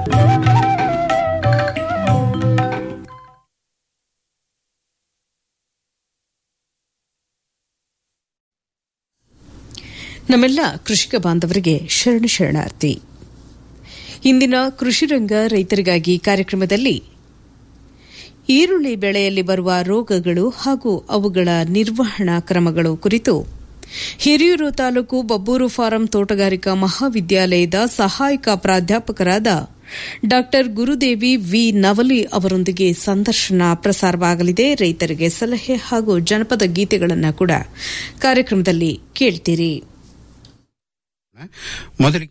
ನಮ್ಮೆಲ್ಲ ಕೃಷಿಕ ಬಾಂಧವರಿಗೆ ಶರಣ ಶರಣಾರ್ಥಿ ಇಂದಿನ ಕೃಷಿ ರಂಗ ರೈತರಿಗಾಗಿ ಕಾರ್ಯಕ್ರಮದಲ್ಲಿ ಈರುಳ್ಳಿ ಬೆಳೆಯಲ್ಲಿ ಬರುವ ರೋಗಗಳು ಹಾಗೂ ಅವುಗಳ ನಿರ್ವಹಣಾ ಕ್ರಮಗಳು ಕುರಿತು ಹಿರಿಯೂರು ತಾಲೂಕು ಬಬ್ಬೂರು ಫಾರಂ ತೋಟಗಾರಿಕಾ ಮಹಾವಿದ್ಯಾಲಯದ ಸಹಾಯಕ ಪ್ರಾಧ್ಯಾಪಕರಾದ ಡಾ ಗುರುದೇವಿ ವಿ ನವಲಿ ಅವರೊಂದಿಗೆ ಸಂದರ್ಶನ ಪ್ರಸಾರವಾಗಲಿದೆ ರೈತರಿಗೆ ಸಲಹೆ ಹಾಗೂ ಜನಪದ ಗೀತೆಗಳನ್ನು ಕೂಡ ಕಾರ್ಯಕ್ರಮದಲ್ಲಿ ಕೇಳ್ತೀರಿ ಮೊದಲಿಗೆ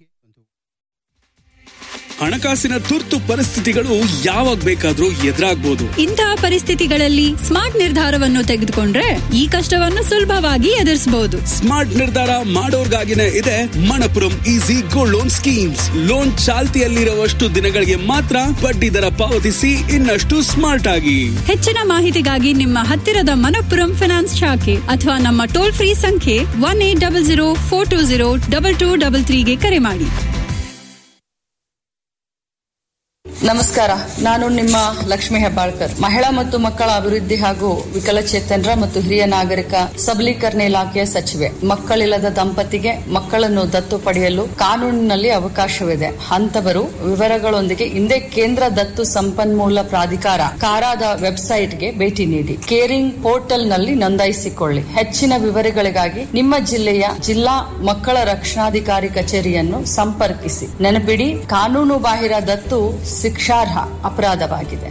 ಹಣಕಾಸಿನ ತುರ್ತು ಪರಿಸ್ಥಿತಿಗಳು ಯಾವಾಗ ಬೇಕಾದ್ರೂ ಎದುರಾಗ್ಬೋದು ಇಂತಹ ಪರಿಸ್ಥಿತಿಗಳಲ್ಲಿ ಸ್ಮಾರ್ಟ್ ನಿರ್ಧಾರವನ್ನು ತೆಗೆದುಕೊಂಡ್ರೆ ಈ ಕಷ್ಟವನ್ನು ಸುಲಭವಾಗಿ ಎದುರಿಸಬಹುದು ಸ್ಮಾರ್ಟ್ ನಿರ್ಧಾರ ಮಾಡೋರ್ಗಾಗಿನೇ ಇದೆ Manappuram easy gold loan schemes loan ಚಾಲ್ತಿಯಲ್ಲಿರುವಷ್ಟು ದಿನಗಳಿಗೆ ಮಾತ್ರ ಬಡ್ಡಿ ದರ ಪಾವತಿಸಿ ಇನ್ನಷ್ಟು ಸ್ಮಾರ್ಟ್ ಆಗಿ ಹೆಚ್ಚಿನ ಮಾಹಿತಿಗಾಗಿ ನಿಮ್ಮ ಹತ್ತಿರದ ಮನಪ್ಪುರಂ ಫಿನಾನ್ಸ್ ಶಾಖೆ ಅಥವಾ ನಮ್ಮ ಟೋಲ್ ಫ್ರೀ ಸಂಖ್ಯೆ one eight double zero four two zero double two double ತ್ರೀಗೆ ಕರೆ ಮಾಡಿ ನಮಸ್ಕಾರ ನಾನು ನಿಮ್ಮ ಲಕ್ಷ್ಮಿ ಹೆಬ್ಬಾಳ್ಕರ್ ಮಹಿಳಾ ಮತ್ತು ಮಕ್ಕಳ ಅಭಿವೃದ್ಧಿ ಹಾಗೂ ವಿಕಲಚೇತನರ ಮತ್ತು ಹಿರಿಯ ನಾಗರಿಕ ಸಬಲೀಕರಣ ಇಲಾಖೆಯ ಸಚಿವೆ ಮಕ್ಕಳಿಲ್ಲದ ದಂಪತಿಗೆ ಮಕ್ಕಳನ್ನು ದತ್ತು ಪಡೆಯಲು ಕಾನೂನಿನಲ್ಲಿ ಅವಕಾಶವಿದೆ ಹಂತವರು ವಿವರಗಳೊಂದಿಗೆ ಹಿಂದೆ ಕೇಂದ್ರ ದತ್ತು ಸಂಪನ್ಮೂಲ ಪ್ರಾಧಿಕಾರ ಕಾರಾದ ವೆಬ್ಸೈಟ್ಗೆ ಭೇಟಿ ನೀಡಿ ಕೇರಿಂಗ್ ಪೋರ್ಟಲ್ ನಲ್ಲಿ ನೋಂದಾಯಿಸಿಕೊಳ್ಳಿ ಹೆಚ್ಚಿನ ವಿವರಗಳಿಗಾಗಿ ನಿಮ್ಮ ಜಿಲ್ಲೆಯ ಜಿಲ್ಲಾ ಮಕ್ಕಳ ರಕ್ಷಣಾಧಿಕಾರಿ ಕಚೇರಿಯನ್ನು ಸಂಪರ್ಕಿಸಿ ನೆನಪಿಡಿ ಕಾನೂನು ಬಾಹಿರ ದತ್ತು ಶಿಕ್ಷಾರ್ಹ ಅಪರಾಧವಾಗಿದೆ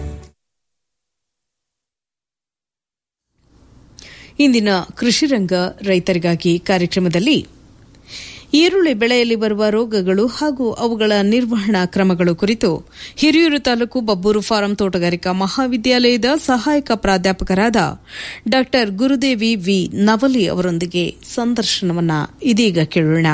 ಇಂದಿನ ಕೃಷಿ ರಂಗ ರೈತರಿಗಾಗಿ ಕಾರ್ಯಕ್ರಮದಲ್ಲಿ ಈರುಳ್ಳಿ ಬೆಳೆಯಲ್ಲಿ ಬರುವ ರೋಗಗಳು ಹಾಗೂ ಅವುಗಳ ನಿರ್ವಹಣಾ ಕ್ರಮಗಳು ಕುರಿತು ಹಿರಿಯೂರು ತಾಲೂಕು ಬಬ್ಬೂರು ಫಾರಂ ತೋಟಗಾರಿಕಾ ಮಹಾವಿದ್ಯಾಲಯದ ಸಹಾಯಕ ಪ್ರಾಧ್ಯಾಪಕರಾದ ಡಾ ಗುರುದೇವಿ ವಿ ನವಲಿ ಅವರೊಂದಿಗೆ ಸಂದರ್ಶನವನ್ನ ಇದೀಗ ಕೇಳೋಣ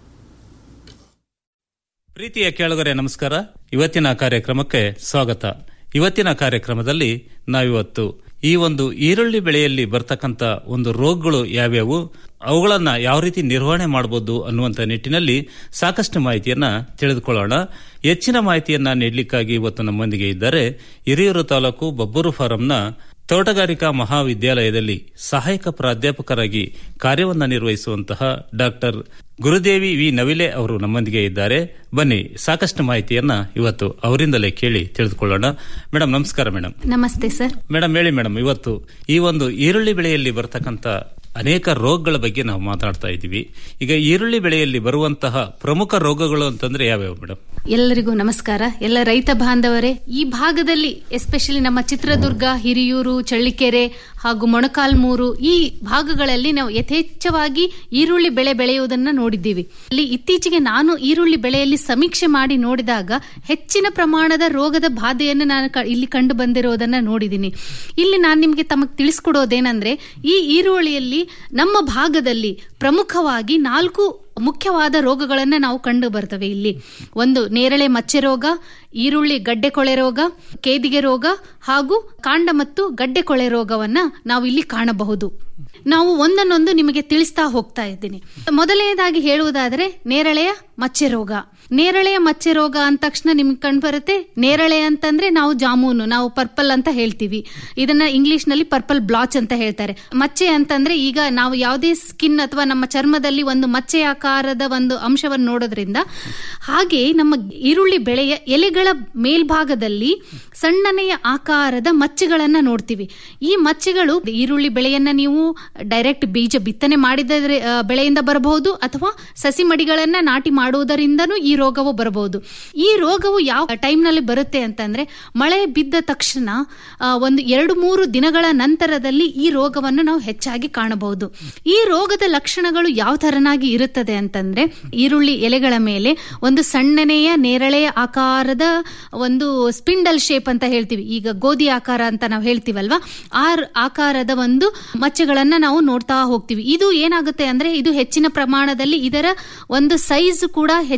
ಪ್ರೀತಿಯ ಕೇಳುಗರೆ ನಮಸ್ಕಾರ ಇವತ್ತಿನ ಕಾರ್ಯಕ್ರಮಕ್ಕೆ ಸ್ವಾಗತ ಇವತ್ತಿನ ಕಾರ್ಯಕ್ರಮದಲ್ಲಿ ನಾವಿವತ್ತು ಈ ಒಂದು ಈರುಳ್ಳಿ ಬೆಳೆಯಲ್ಲಿ ಬರ್ತಕ್ಕಂಥ ಒಂದು ರೋಗಗಳು ಯಾವ್ಯಾವು ಅವುಗಳನ್ನ ಯಾವ ರೀತಿ ನಿರ್ವಹಣೆ ಮಾಡಬಹುದು ಅನ್ನುವಂಥ ನಿಟ್ಟಿನಲ್ಲಿ ಸಾಕಷ್ಟು ಮಾಹಿತಿಯನ್ನ ತಿಳಿದುಕೊಳ್ಳೋಣ ಹೆಚ್ಚಿನ ಮಾಹಿತಿಯನ್ನ ನೀಡಲಿಕ್ಕಾಗಿ ಇವತ್ತು ನಮ್ಮೊಂದಿಗೆ ಇದ್ದಾರೆ ಹಿರಿಯೂರು ತಾಲೂಕು ಬಬ್ಬೂರು ಫಾರಂನ ತೋಟಗಾರಿಕಾ ಮಹಾವಿದ್ಯಾಲಯದಲ್ಲಿ ಸಹಾಯಕ ಪ್ರಾಧ್ಯಾಪಕರಾಗಿ ಕಾರ್ಯವನ್ನ ನಿರ್ವಹಿಸುವಂತಹ ಡಾಕ್ಟರ್ ಗುರುದೇವಿ ವಿ ನವಿಲೆ ಅವರು ನಮ್ಮೊಂದಿಗೆ ಇದ್ದಾರೆ ಬನ್ನಿ ಸಾಕಷ್ಟು ಮಾಹಿತಿಯನ್ನ ಇವತ್ತು ಅವರಿಂದಲೇ ಕೇಳಿ ತಿಳಿದುಕೊಳ್ಳೋಣ ಮೇಡಮ್ ನಮಸ್ಕಾರ ಮೇಡಮ್ ನಮಸ್ತೆ ಸರ್ ಮೇಡಮ್ ಹೇಳಿ ಮೇಡಮ್ ಇವತ್ತು ಈ ಒಂದು ಈರುಳ್ಳಿ ಬೆಳೆಯಲ್ಲಿ ಬರ್ತಕ್ಕಂಥ ಅನೇಕ ರೋಗಗಳ ಬಗ್ಗೆ ನಾವು ಮಾತಾಡ್ತಾ ಇದ್ದೀವಿ ಈಗ ಈರುಳ್ಳಿ ಬೆಳೆಯಲ್ಲಿ ಬರುವಂತಹ ಪ್ರಮುಖ ರೋಗಗಳು ಅಂತಂದ್ರೆ ಯಾವ್ಯಾವ ಮೇಡಮ್ ಎಲ್ಲರಿಗೂ ನಮಸ್ಕಾರ ಎಲ್ಲ ರೈತ ಬಾಂಧವರೇ ಈ ಭಾಗದಲ್ಲಿ ಎಸ್ಪೆಷಲಿ ನಮ್ಮ ಚಿತ್ರದುರ್ಗ ಹಿರಿಯೂರು ಚಳ್ಳಿಕೆರೆ ಹಾಗೂ ಮೊಣಕಾಲ್ಮೂರು ಈ ಭಾಗಗಳಲ್ಲಿ ನಾವು ಯಥೇಚ್ಛವಾಗಿ ಈರುಳ್ಳಿ ಬೆಳೆ ಬೆಳೆಯುವುದನ್ನ ನೋಡಿದ್ದೀವಿ ಅಲ್ಲಿ ಇತ್ತೀಚೆಗೆ ನಾನು ಈರುಳ್ಳಿ ಬೆಳೆಯಲ್ಲಿ ಸಮೀಕ್ಷೆ ಮಾಡಿ ನೋಡಿದಾಗ ಹೆಚ್ಚಿನ ಪ್ರಮಾಣದ ರೋಗದ ಬಾಧೆಯನ್ನು ನಾನು ಕ- ಇಲ್ಲಿ ಕಂಡು ಬಂದಿರೋದನ್ನ ನೋಡಿದ್ದೀನಿ ಇಲ್ಲಿ ನಾನು ನಿಮಗೆ ತಮಗೆ ತಿಳಿಸ್ಕೊಡೋದೇನೆಂದ್ರೆ ಈ ಈರುಳ್ಳಿಯಲ್ಲಿ ನಮ್ಮ ಭಾಗದಲ್ಲಿ ಪ್ರಮುಖವಾಗಿ ನಾಲ್ಕು ಮುಖ್ಯವಾದ ರೋಗಗಳನ್ನ ನಾವು ಕಂಡು ಬರ್ತವೆ ಇಲ್ಲಿ ಒಂದು ನೇರಳೆ ಮಚ್ಚೆ ರೋಗ ಈರುಳ್ಳಿ ಗಡ್ಡೆ ಕೊಳೆ ರೋಗ ಕೇದಿಗೆ ರೋಗ ಹಾಗೂ ಕಾಂಡ ಮತ್ತು ಗಡ್ಡೆ ಕೊಳೆ ರೋಗವನ್ನ ನಾವು ಇಲ್ಲಿ ಕಾಣಬಹುದು ನಾವು ಒಂದನ್ನೊಂದು ನಿಮಗೆ ತಿಳಿಸ್ತಾ ಹೋಗ್ತಾ ಇದ್ದೀನಿ ಮೊದಲನೇದಾಗಿ ಹೇಳುವುದಾದರೆ ನೇರಳೆಯ ಮಚ್ಚೆ ರೋಗ ನೇರಳೆಯ ಮಚ್ಚೆ ರೋಗ ಅಂದ ತಕ್ಷಣ ನಿಮ್ಗೆ ಕಂಡುಬರುತ್ತೆ ನೇರಳೆ ಅಂತಂದ್ರೆ ನಾವು ಜಾಮೂನು ನಾವು ಪರ್ಪಲ್ ಅಂತ ಹೇಳ್ತೀವಿ ಇದನ್ನ ಇಂಗ್ಲಿಷ್ ನಲ್ಲಿ ಪರ್ಪಲ್ ಬ್ಲಾಚ್ ಅಂತ ಹೇಳ್ತಾರೆ ಮಚ್ಚೆ ಅಂತಂದ್ರೆ ಈಗ ನಾವು ಯಾವುದೇ ಸ್ಕಿನ್ ಅಥವಾ ನಮ್ಮ ಚರ್ಮದಲ್ಲಿ ಒಂದು ಮಚ್ಚೆ ಆಕಾರದ ಒಂದು ಅಂಶವನ್ನು ನೋಡೋದ್ರಿಂದ ಹಾಗೆ ನಮ್ಮ ಈರುಳ್ಳಿ ಬೆಳೆಯ ಎಲೆಗಳ ಮೇಲ್ಭಾಗದಲ್ಲಿ ಸಣ್ಣನೆಯ ಆಕಾರದ ಮಚ್ಚೆಗಳನ್ನ ನೋಡ್ತೀವಿ ಈ ಮಚ್ಚೆಗಳು ಈರುಳ್ಳಿ ಬೆಳೆಯನ್ನ ನೀವು ಡೈರೆಕ್ಟ್ ಬೀಜ ಬಿತ್ತನೆ ಮಾಡಿದ ಆ, ಬೆಳೆಯಿಂದ ಬರಬಹುದು ಅಥವಾ ಸಸಿ ಮಡಿಗಳನ್ನ ನಾಟಿ ಮಾಡುವುದರಿಂದನೂ ಈ ರೋಗವು ಬರಬಹುದು ಈ ರೋಗವು ಯಾವ ಟೈಮ್ ನಲ್ಲಿ ಬರುತ್ತೆ ಅಂತಂದ್ರೆ ಮಳೆ ಬಿದ್ದ ತಕ್ಷಣ ಆ, ಒಂದು ಎರಡು ಮೂರು ದಿನಗಳ ನಂತರದಲ್ಲಿ ಈ ರೋಗವನ್ನು ನಾವು ಹೆಚ್ಚಾಗಿ ಕಾಣಬಹುದು ಈ ರೋಗದ ಲಕ್ಷಣಗಳು ಯಾವ ತರನಾಗಿ ಇರುತ್ತದೆ ಅಂತಂದ್ರೆ ಈರುಳ್ಳಿ ಎಲೆಗಳ ಮೇಲೆ ಒಂದು ಸಣ್ಣನೆಯ ನೇರಳೆಯ ಆಕಾರದ ಒಂದು ಸ್ಪಿಂಡಲ್ ಶೇಪ್ ಅಂತ ಹೇಳ್ತೀವಿ ಈಗ ಗೋಧಿ ಆಕಾರ ಅಂತ ನಾವು ಹೇಳ್ತೀವಲ್ವಾ ಆ ರ- ಆಕಾರದ ಒಂದು ಮಚ್ಚೆಗಳನ್ನ ನಾವು ನೋಡ್ತಾ ಹೋಗ್ತೀವಿ ಇದು ಏನಾಗುತ್ತೆ ಅಂದ್ರೆ ಇದು ಹೆಚ್ಚಿನ ಪ್ರಮಾಣದಲ್ಲಿ ಇದರ ಒಂದು ಸೈಜ್ ಕೂಡ ಹೆಚ್ಚಾಗಿ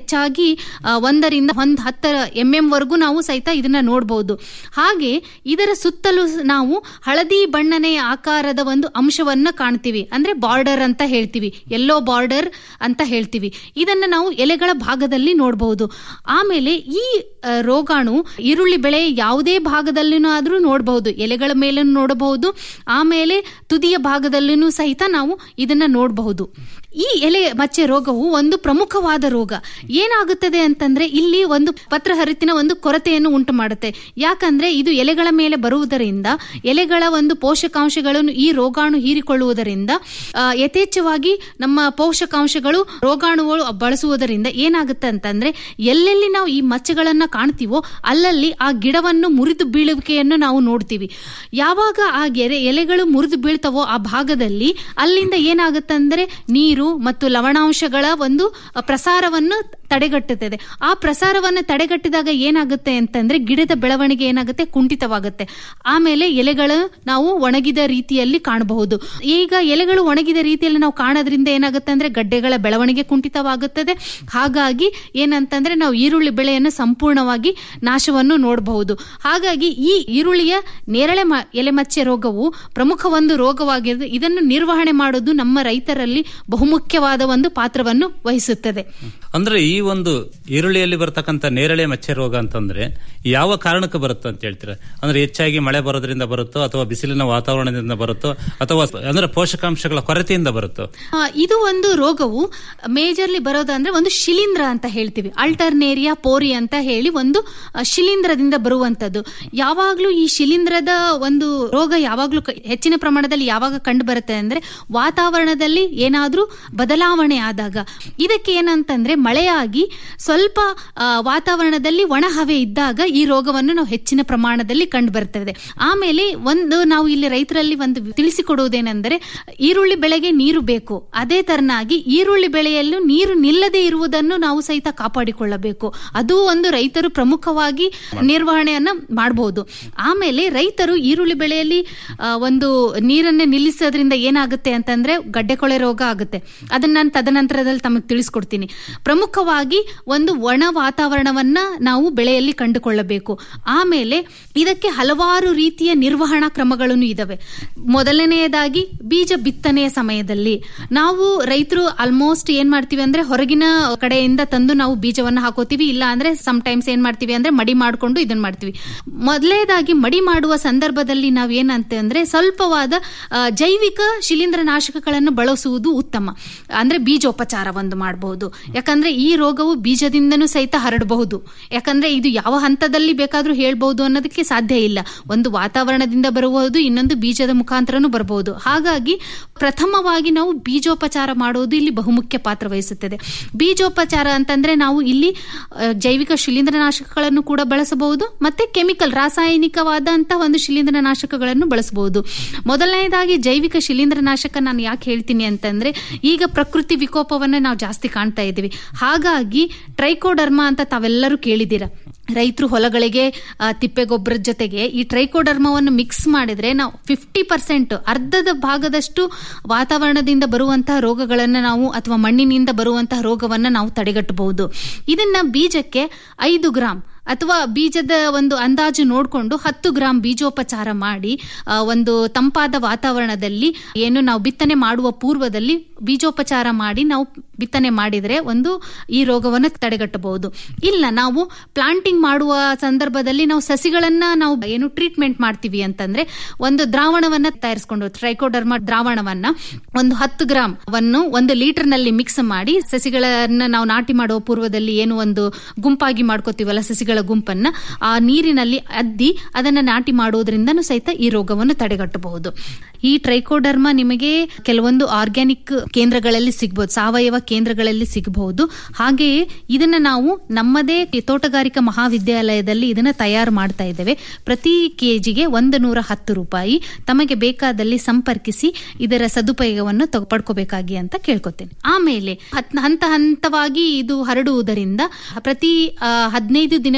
ಆ, ಒಂದರಿಂದ ಒಂದ್ ಹತ್ತರ ಎಂ ಎಂ ವರೆಗೂ ನಾವು ಸಹಿತ ಇದನ್ನ ನೋಡಬಹುದು ಹಾಗೆ ಇದರ ಸುತ್ತಲೂ ನಾವು ಹಳದಿ ಬಣ್ಣನೆಯ ಆಕಾರದ ಒಂದು ಅಂಶವನ್ನ ಕಾಣ್ತೀವಿ ಅಂದ್ರೆ ಬಾರ್ಡರ್ ಅಂತ ಹೇಳ್ತೀವಿ ಎಲ್ಲೋ ಬಾರ್ಡರ್ ಅಂತ ಹೇಳ್ತೀವಿ ಇದನ್ನ ನಾವು ಎಲೆಗಳ ಭಾಗದಲ್ಲಿ ನೋಡಬಹುದು ಆಮೇಲೆ ಈ ಆ, ರೋಗಾಣು ಈರುಳ್ಳಿ ಬೆಳೆ ಯಾವುದೇ ಭಾಗದಲ್ಲಿನೂ ಆದ್ರೂ ನೋಡಬಹುದು ಎಲೆಗಳ ಮೇಲೂ ನೋಡಬಹುದು ಆಮೇಲೆ ತುದಿಯ ಭಾಗದಲ್ಲೂ ಸಹಿತ ನಾವು ಇದನ್ನ ನೋಡಬಹುದು ಈ ಎಲೆ ಮಚ್ಚೆ ರೋಗವು ಒಂದು ಪ್ರಮುಖವಾದ ರೋಗ ಏನಾಗುತ್ತದೆ ಅಂತಂದ್ರೆ ಇಲ್ಲಿ ಒಂದು ಪತ್ರಹರಿತಿನ ಒಂದು ಕೊರತೆಯನ್ನು ಉಂಟು ಮಾಡುತ್ತೆ ಯಾಕಂದ್ರೆ ಇದು ಎಲೆಗಳ ಮೇಲೆ ಬರುವುದರಿಂದ ಎಲೆಗಳ ಒಂದು ಪೋಷಕಾಂಶಗಳನ್ನು ಈ ರೋಗಾಣು ಹೀರಿಕೊಳ್ಳುವುದರಿಂದ ಆ, ಯಥೇಚ್ಛವಾಗಿ ನಮ್ಮ ಪೋಷಕಾಂಶಗಳು ರೋಗಾಣುಗಳು ಬಳಸುವುದರಿಂದ ಏನಾಗುತ್ತೆ ಅಂತಂದ್ರೆ ಎಲ್ಲೆಲ್ಲಿ ನಾವು ಈ ಮಚ್ಚೆಗಳನ್ನ ಕಾಣ್ತೀವೋ ಅಲ್ಲಲ್ಲಿ ಆ ಗಿಡವನ್ನು ಮುರಿದು ಬೀಳುವಿಕೆಯನ್ನು ನಾವು ನೋಡ್ತೀವಿ ಯಾವಾಗ ಆ ಗೆರೆ ಎಲೆಗಳು ಮುರಿದು ಬೀಳ್ತವೋ ಆ ಭಾಗದಲ್ಲಿ ಅಲ್ಲಿಂದ ಏನಾಗುತ್ತಂದ್ರೆ ನೀರು ಮತ್ತು ಲವಣಾಂಶಗಳ ಒಂದು ಪ್ರಸಾರವನ್ನು ತಡೆಗಟ್ಟುತ್ತದೆ ಆ ಪ್ರಸಾರವನ್ನು ತಡೆಗಟ್ಟಿದಾಗ ಏನಾಗುತ್ತೆ ಅಂತಂದ್ರೆ ಗಿಡದ ಬೆಳವಣಿಗೆ ಏನಾಗುತ್ತೆ ಕುಂಠಿತವಾಗುತ್ತೆ ಆಮೇಲೆ ಎಲೆಗಳು ನಾವು ಒಣಗಿದ ರೀತಿಯಲ್ಲಿ ಕಾಣಬಹುದು ಈಗ ಎಲೆಗಳು ಒಣಗಿದ ರೀತಿಯಲ್ಲಿ ನಾವು ಕಾಣೋದ್ರಿಂದ ಏನಾಗುತ್ತೆ ಅಂದ್ರೆ ಗಡ್ಡೆಗಳ ಬೆಳವಣಿಗೆ ಕುಂಠಿತವಾಗುತ್ತದೆ ಹಾಗಾಗಿ ಏನಂತಂದ್ರೆ ನಾವು ಈರುಳ್ಳಿ ಬೆಳೆಯನ್ನು ಸಂಪೂರ್ಣವಾಗಿ ನಾಶವನ್ನು ನೋಡಬಹುದು ಹಾಗಾಗಿ ಈ ಈರುಳ್ಳಿಯ ನೇರಳೆ ಮ- ಎಲೆಮಚ್ಚೆ ರೋಗವು ಪ್ರಮುಖ ಒಂದು ರೋಗವಾಗಿದ್ದು ಇದನ್ನು ನಿರ್ವಹಣೆ ಮಾಡೋದು ನಮ್ಮ ರೈತರಲ್ಲಿ ಬಹುಮುಖ್ಯವಾದ ಒಂದು ಪಾತ್ರವನ್ನು ವಹಿಸುತ್ತದೆ ಅಂದ್ರೆ ಈ ಒಂದು ಈರುಳ್ಳಿಯಲ್ಲಿ ಬರ್ತಕ್ಕಂಥ ನೇರಳೆ ಮಚ್ಚೆ ರೋಗ ಅಂತಂದ್ರೆ ಯಾವ ಕಾರಣಕ್ಕೆ ಬರುತ್ತೆ ಅಂತ ಹೇಳ್ತೀರಾ ಅಂದ್ರೆ ಹೆಚ್ಚಾಗಿ ಮಳೆ ಬರೋದ್ರಿಂದ ಬರುತ್ತೋ ಅಥವಾ ಬಿಸಿಲಿನ ವಾತಾವರಣದಿಂದ ಬರುತ್ತೋ ಅಥವಾ ಅಂದ್ರೆ ಪೋಷಕಾಂಶಗಳ ಕೊರತೆಯಿಂದ ಬರುತ್ತೋ ಆ, ಇದು ಒಂದು ರೋಗವು ಮೇಜರ್ಲಿ ಬರೋದಂದ್ರೆ ಒಂದು ಶಿಲೀಂಧ್ರ ಅಂತ ಹೇಳ್ತೀವಿ ಅಲ್ಟರ್ನೇರಿಯಾ ಪೋರಿ ಅಂತ ಹೇಳಿ ಒಂದು ಆ, ಶಿಲೀಂಧ್ರದಿಂದ ಬರುವಂತದ್ದು ಯಾವಾಗ್ಲೂ ಈ ಶಿಲೀಂಧ್ರದ ಒಂದು ರೋಗ ಯಾವಾಗ್ಲೂ ಕ- ಹೆಚ್ಚಿನ ಪ್ರಮಾಣದಲ್ಲಿ ಯಾವಾಗ ಕಂಡು ಬರುತ್ತೆ ಅಂದ್ರೆ ವಾತಾವರಣದಲ್ಲಿ ಏನಾದ್ರೂ ಬದಲಾವಣೆ ಆದಾಗ ಇದಕ್ಕೆ ಏನಂತಂದ್ರೆ ಮಳೆಯಾಗಿ ಸ್ವಲ್ಪ ಆ, ವಾತಾವರಣದಲ್ಲಿ ಒಣ ಹವೆ ಇದ್ದಾಗ ಈ ರೋಗವನ್ನು ನಾವು ಹೆಚ್ಚಿನ ಪ್ರಮಾಣದಲ್ಲಿ ಕಂಡು ಬರ್ತದೆ ಆಮೇಲೆ ಒಂದು ನಾವು ಇಲ್ಲಿ ರೈತರಲ್ಲಿ ಒಂದು ತಿಳಿಸಿಕೊಡುವುದೇನೆಂದರೆ ಈರುಳ್ಳಿ ಬೆಳೆಗೆ ನೀರು ಬೇಕು ಅದೇ ತರನಾಗಿ ಈರುಳ್ಳಿ ಬೆಳೆಯಲ್ಲೂ ನೀರು ನಿಲ್ಲದೆ ಇರುವುದನ್ನು ನಾವು ಸಹಿತ ಕಾಪಾಡಿಕೊಳ್ಳಬೇಕು ಅದು ಒಂದು ರೈತರು ಪ್ರಮುಖವಾಗಿ ನಿರ್ವಹಣೆಯನ್ನ ಮಾಡಬಹುದು ಆಮೇಲೆ ರೈತರು ಈರುಳ್ಳಿ ಬೆಳೆಯಲ್ಲಿ ಆ, ಒಂದು ನೀರನ್ನು ನಿಲ್ಲಿಸೋದ್ರಿಂದ ಏನಾಗುತ್ತೆ ಅಂತಂದ್ರೆ ಗಡ್ಡೆ ಕೊಳೆ ರೋಗ ಆಗುತ್ತೆ ಅದನ್ನ ನಾನು ತದನಂತರದಲ್ಲಿ ತಮಗೆ ತಿಳಿಸ್ಕೊಡ್ತೀನಿ ಪ್ರಮುಖವಾಗಿ ಒಂದು ಒಣ ವಾತಾವರಣವನ್ನ ನಾವು ಬೆಳೆಯಲ್ಲಿ ಕಂಡುಕೊಳ್ಳಬೇಕು ಆಮೇಲೆ ಇದಕ್ಕೆ ಹಲವಾರು ರೀತಿಯ ನಿರ್ವಹಣಾ ಕ್ರಮಗಳನ್ನು ಇದಾವೆ ಮೊದಲನೆಯದಾಗಿ ಬೀಜ ಬಿತ್ತನೆಯ ಸಮಯದಲ್ಲಿ ನಾವು ರೈತರು ಆಲ್ಮೋಸ್ಟ್ ಏನ್ ಮಾಡ್ತೀವಿ ಅಂದ್ರೆ ಹೊರಗಿನ ಕಡೆಯಿಂದ ತಂದು ನಾವು ಬೀಜವನ್ನ ಹಾಕೋತೀವಿ ಇಲ್ಲ ಅಂದ್ರೆ ಸಮ್ ಟೈಮ್ಸ್ ಏನ್ ಮಾಡ್ತೀವಿ ಅಂದ್ರೆ ಮಡಿ ಮಾಡ್ಕೊಂಡು ಇದನ್ನ ಮಾಡ್ತೀವಿ ಮೊದಲನೇದಾಗಿ ಮಡಿ ಮಾಡುವ ಸಂದರ್ಭದಲ್ಲಿ ನಾವು ಏನಂತ ಅಂದ್ರೆ ಸ್ವಲ್ಪವಾದ ಆ, ಜೈವಿಕ ಶಿಲೀಂಧ್ರನಾಶಕಗಳನ್ನು ಬಳಸುವುದು ಉತ್ತಮ ಅಂದ್ರೆ ಬೀಜೋಪಚಾರ ಒಂದು ಮಾಡಬಹುದು ಯಾಕಂದ್ರೆ ಈ ರೋಗವು ಬೀಜದಿಂದನೂ ಸಹಿತ ಹರಡಬಹುದು ಯಾಕಂದ್ರೆ ಇದು ಯಾವ ಹಂತದಲ್ಲಿ ಬೇಕಾದ್ರೂ ಹೇಳ್ಬಹುದು ಅನ್ನೋದಕ್ಕೆ ಸಾಧ್ಯ ಇಲ್ಲ ಒಂದು ವಾತಾವರಣದಿಂದ ಬರಬಹುದು ಇನ್ನೊಂದು ಬೀಜದ ಮುಖಾಂತರನೂ ಬರಬಹುದು ಹಾಗಾಗಿ ಪ್ರಥಮವಾಗಿ ನಾವು ಬೀಜೋಪಚಾರ ಮಾಡೋದು ಇಲ್ಲಿ ಬಹುಮುಖ್ಯ ಪಾತ್ರ ವಹಿಸುತ್ತದೆ ಬೀಜೋಪಚಾರ ಅಂತಂದ್ರೆ ನಾವು ಇಲ್ಲಿ ಆ, ಜೈವಿಕ ಶಿಲೀಂಧ್ರನಾಶಕಗಳನ್ನು ಕೂಡ ಬಳಸಬಹುದು ಮತ್ತೆ ಕೆಮಿಕಲ್ ರಾಸಾಯನಿಕವಾದಂತಹ ಒಂದು ಶಿಲೀಂಧ್ರನಾಶಕಗಳನ್ನು ಬಳಸಬಹುದು ಮೊದಲನೇದಾಗಿ ಜೈವಿಕ ಶಿಲೀಂಧ್ರನಾಶಕ ನಾನು ಯಾಕೆ ಹೇಳ್ತೀನಿ ಅಂತಂದ್ರೆ ಈಗ ಪ್ರಕೃತಿ ವಿಕೋಪವನ್ನ ನಾವು ಜಾಸ್ತಿ ಕಾಣ್ತಾ ಇದ್ದೀವಿ ಹಾಗಾಗಿ ಟ್ರೈಕೋಡರ್ಮಾ ಅಂತ ತಾವೆಲ್ಲರೂ ಕೇಳಿದ್ದೀರಾ ರೈತರು ಹೊಲಗಳಿಗೆ ಆ, ತಿಪ್ಪೆ ಗೊಬ್ಬರದ ಜೊತೆಗೆ ಈ ಟ್ರೈಕೋಡರ್ಮವನ್ನು ಮಿಕ್ಸ್ ಮಾಡಿದ್ರೆ ನಾವು ಫಿಫ್ಟಿ ಪರ್ಸೆಂಟ್ ಅರ್ಧದ ಭಾಗದಷ್ಟು ವಾತಾವರಣದಿಂದ ಬರುವಂತಹ ರೋಗಗಳನ್ನು ನಾವು ಅಥವಾ ಮಣ್ಣಿನಿಂದ ಬರುವಂತಹ ರೋಗವನ್ನು ನಾವು ತಡೆಗಟ್ಟಬಹುದು ಇದನ್ನ ಬೀಜಕ್ಕೆ ಐದು ಗ್ರಾಂ ಅಥವಾ ಬೀಜದ ಒಂದು ಅಂದಾಜು ನೋಡಿಕೊಂಡು ಹತ್ತು ಗ್ರಾಂ ಬೀಜೋಪಚಾರ ಮಾಡಿ ಆ, ಒಂದು ತಂಪಾದ ವಾತಾವರಣದಲ್ಲಿ ಏನು ನಾವು ಬಿತ್ತನೆ ಮಾಡುವ ಪೂರ್ವದಲ್ಲಿ ಬೀಜೋಪಚಾರ ಮಾಡಿ ನಾವು ಬಿತ್ತನೆ ಮಾಡಿದರೆ ಒಂದು ಈ ರೋಗವನ್ನು ತಡೆಗಟ್ಟಬಹುದು ಇಲ್ಲ ನಾವು ಪ್ಲಾಂಟಿಂಗ್ ಮಾಡುವ ಸಂದರ್ಭದಲ್ಲಿ ನಾವು ಸಸಿಗಳನ್ನ ನಾವು ಏನು ಟ್ರೀಟ್ಮೆಂಟ್ ಮಾಡ್ತೀವಿ ಅಂತಂದ್ರೆ ಒಂದು ದ್ರಾವಣವನ್ನ ತಯಾರಿಸಿಕೊಂಡು ಟ್ರೈಕೋಡರ್ಮಾ ದ್ರಾವಣವನ್ನ ಒಂದು ಹತ್ತು ಗ್ರಾಂ ವನ್ನು ಒಂದು ಲೀಟರ್ ನಲ್ಲಿ ಮಿಕ್ಸ್ ಮಾಡಿ ಸಸಿಗಳನ್ನ ನಾವು ನಾಟಿ ಮಾಡುವ ಪೂರ್ವದಲ್ಲಿ ಏನು ಒಂದು ಗುಂಪಾಗಿ ಮಾಡ್ಕೋತೀವಲ್ಲ ಸಸಿಗಳ ಗುಂಪನ್ನ ಆ ನೀರಿನಲ್ಲಿ ಅದ್ದಿ ಅದನ್ನ ನಾಟಿ ಮಾಡುವುದರಿಂದನೂ ಸಹಿತ ಈ ರೋಗವನ್ನು ತಡೆಗಟ್ಟಬಹುದು ಈ ಟ್ರೈಕೋಡರ್ಮಾ ನಿಮಗೆ ಕೆಲವೊಂದು ಆರ್ಗ್ಯಾನಿಕ್ ಕೇಂದ್ರಗಳಲ್ಲಿ ಸಿಗಬಹುದು ಸಾವಯವ ಕೇಂದ್ರಗಳಲ್ಲಿ ಸಿಗಬಹುದು ಹಾಗೆಯೇ ಇದನ್ನ ನಾವು ನಮ್ಮದೇ ತೋಟಗಾರಿಕಾ ಮಹಾವಿದ್ಯಾಲಯದಲ್ಲಿ ಇದನ್ನ ತಯಾರು ಮಾಡ್ತಾ ಇದ್ದೇವೆ ಪ್ರತಿ ಕೆಜಿಗೆ ಒಂದು ನೂರ ಹತ್ತು ರೂಪಾಯಿ ತಮಗೆ ಬೇಕಾದಲ್ಲಿ ಸಂಪರ್ಕಿಸಿ ಇದರ ಸದುಪಯೋಗವನ್ನು ತಗೊ- ಪಡ್ಕೋಬೇಕಾಗಿ ಅಂತ ಕೇಳ್ಕೊತೇನೆ ಆಮೇಲೆ ಹತ್- ಹಂತ ಹಂತವಾಗಿ ಇದು ಹರಡುವುದರಿಂದ ಪ್ರತಿ ಆ, ಹದಿನೈದು ದಿನಗಳ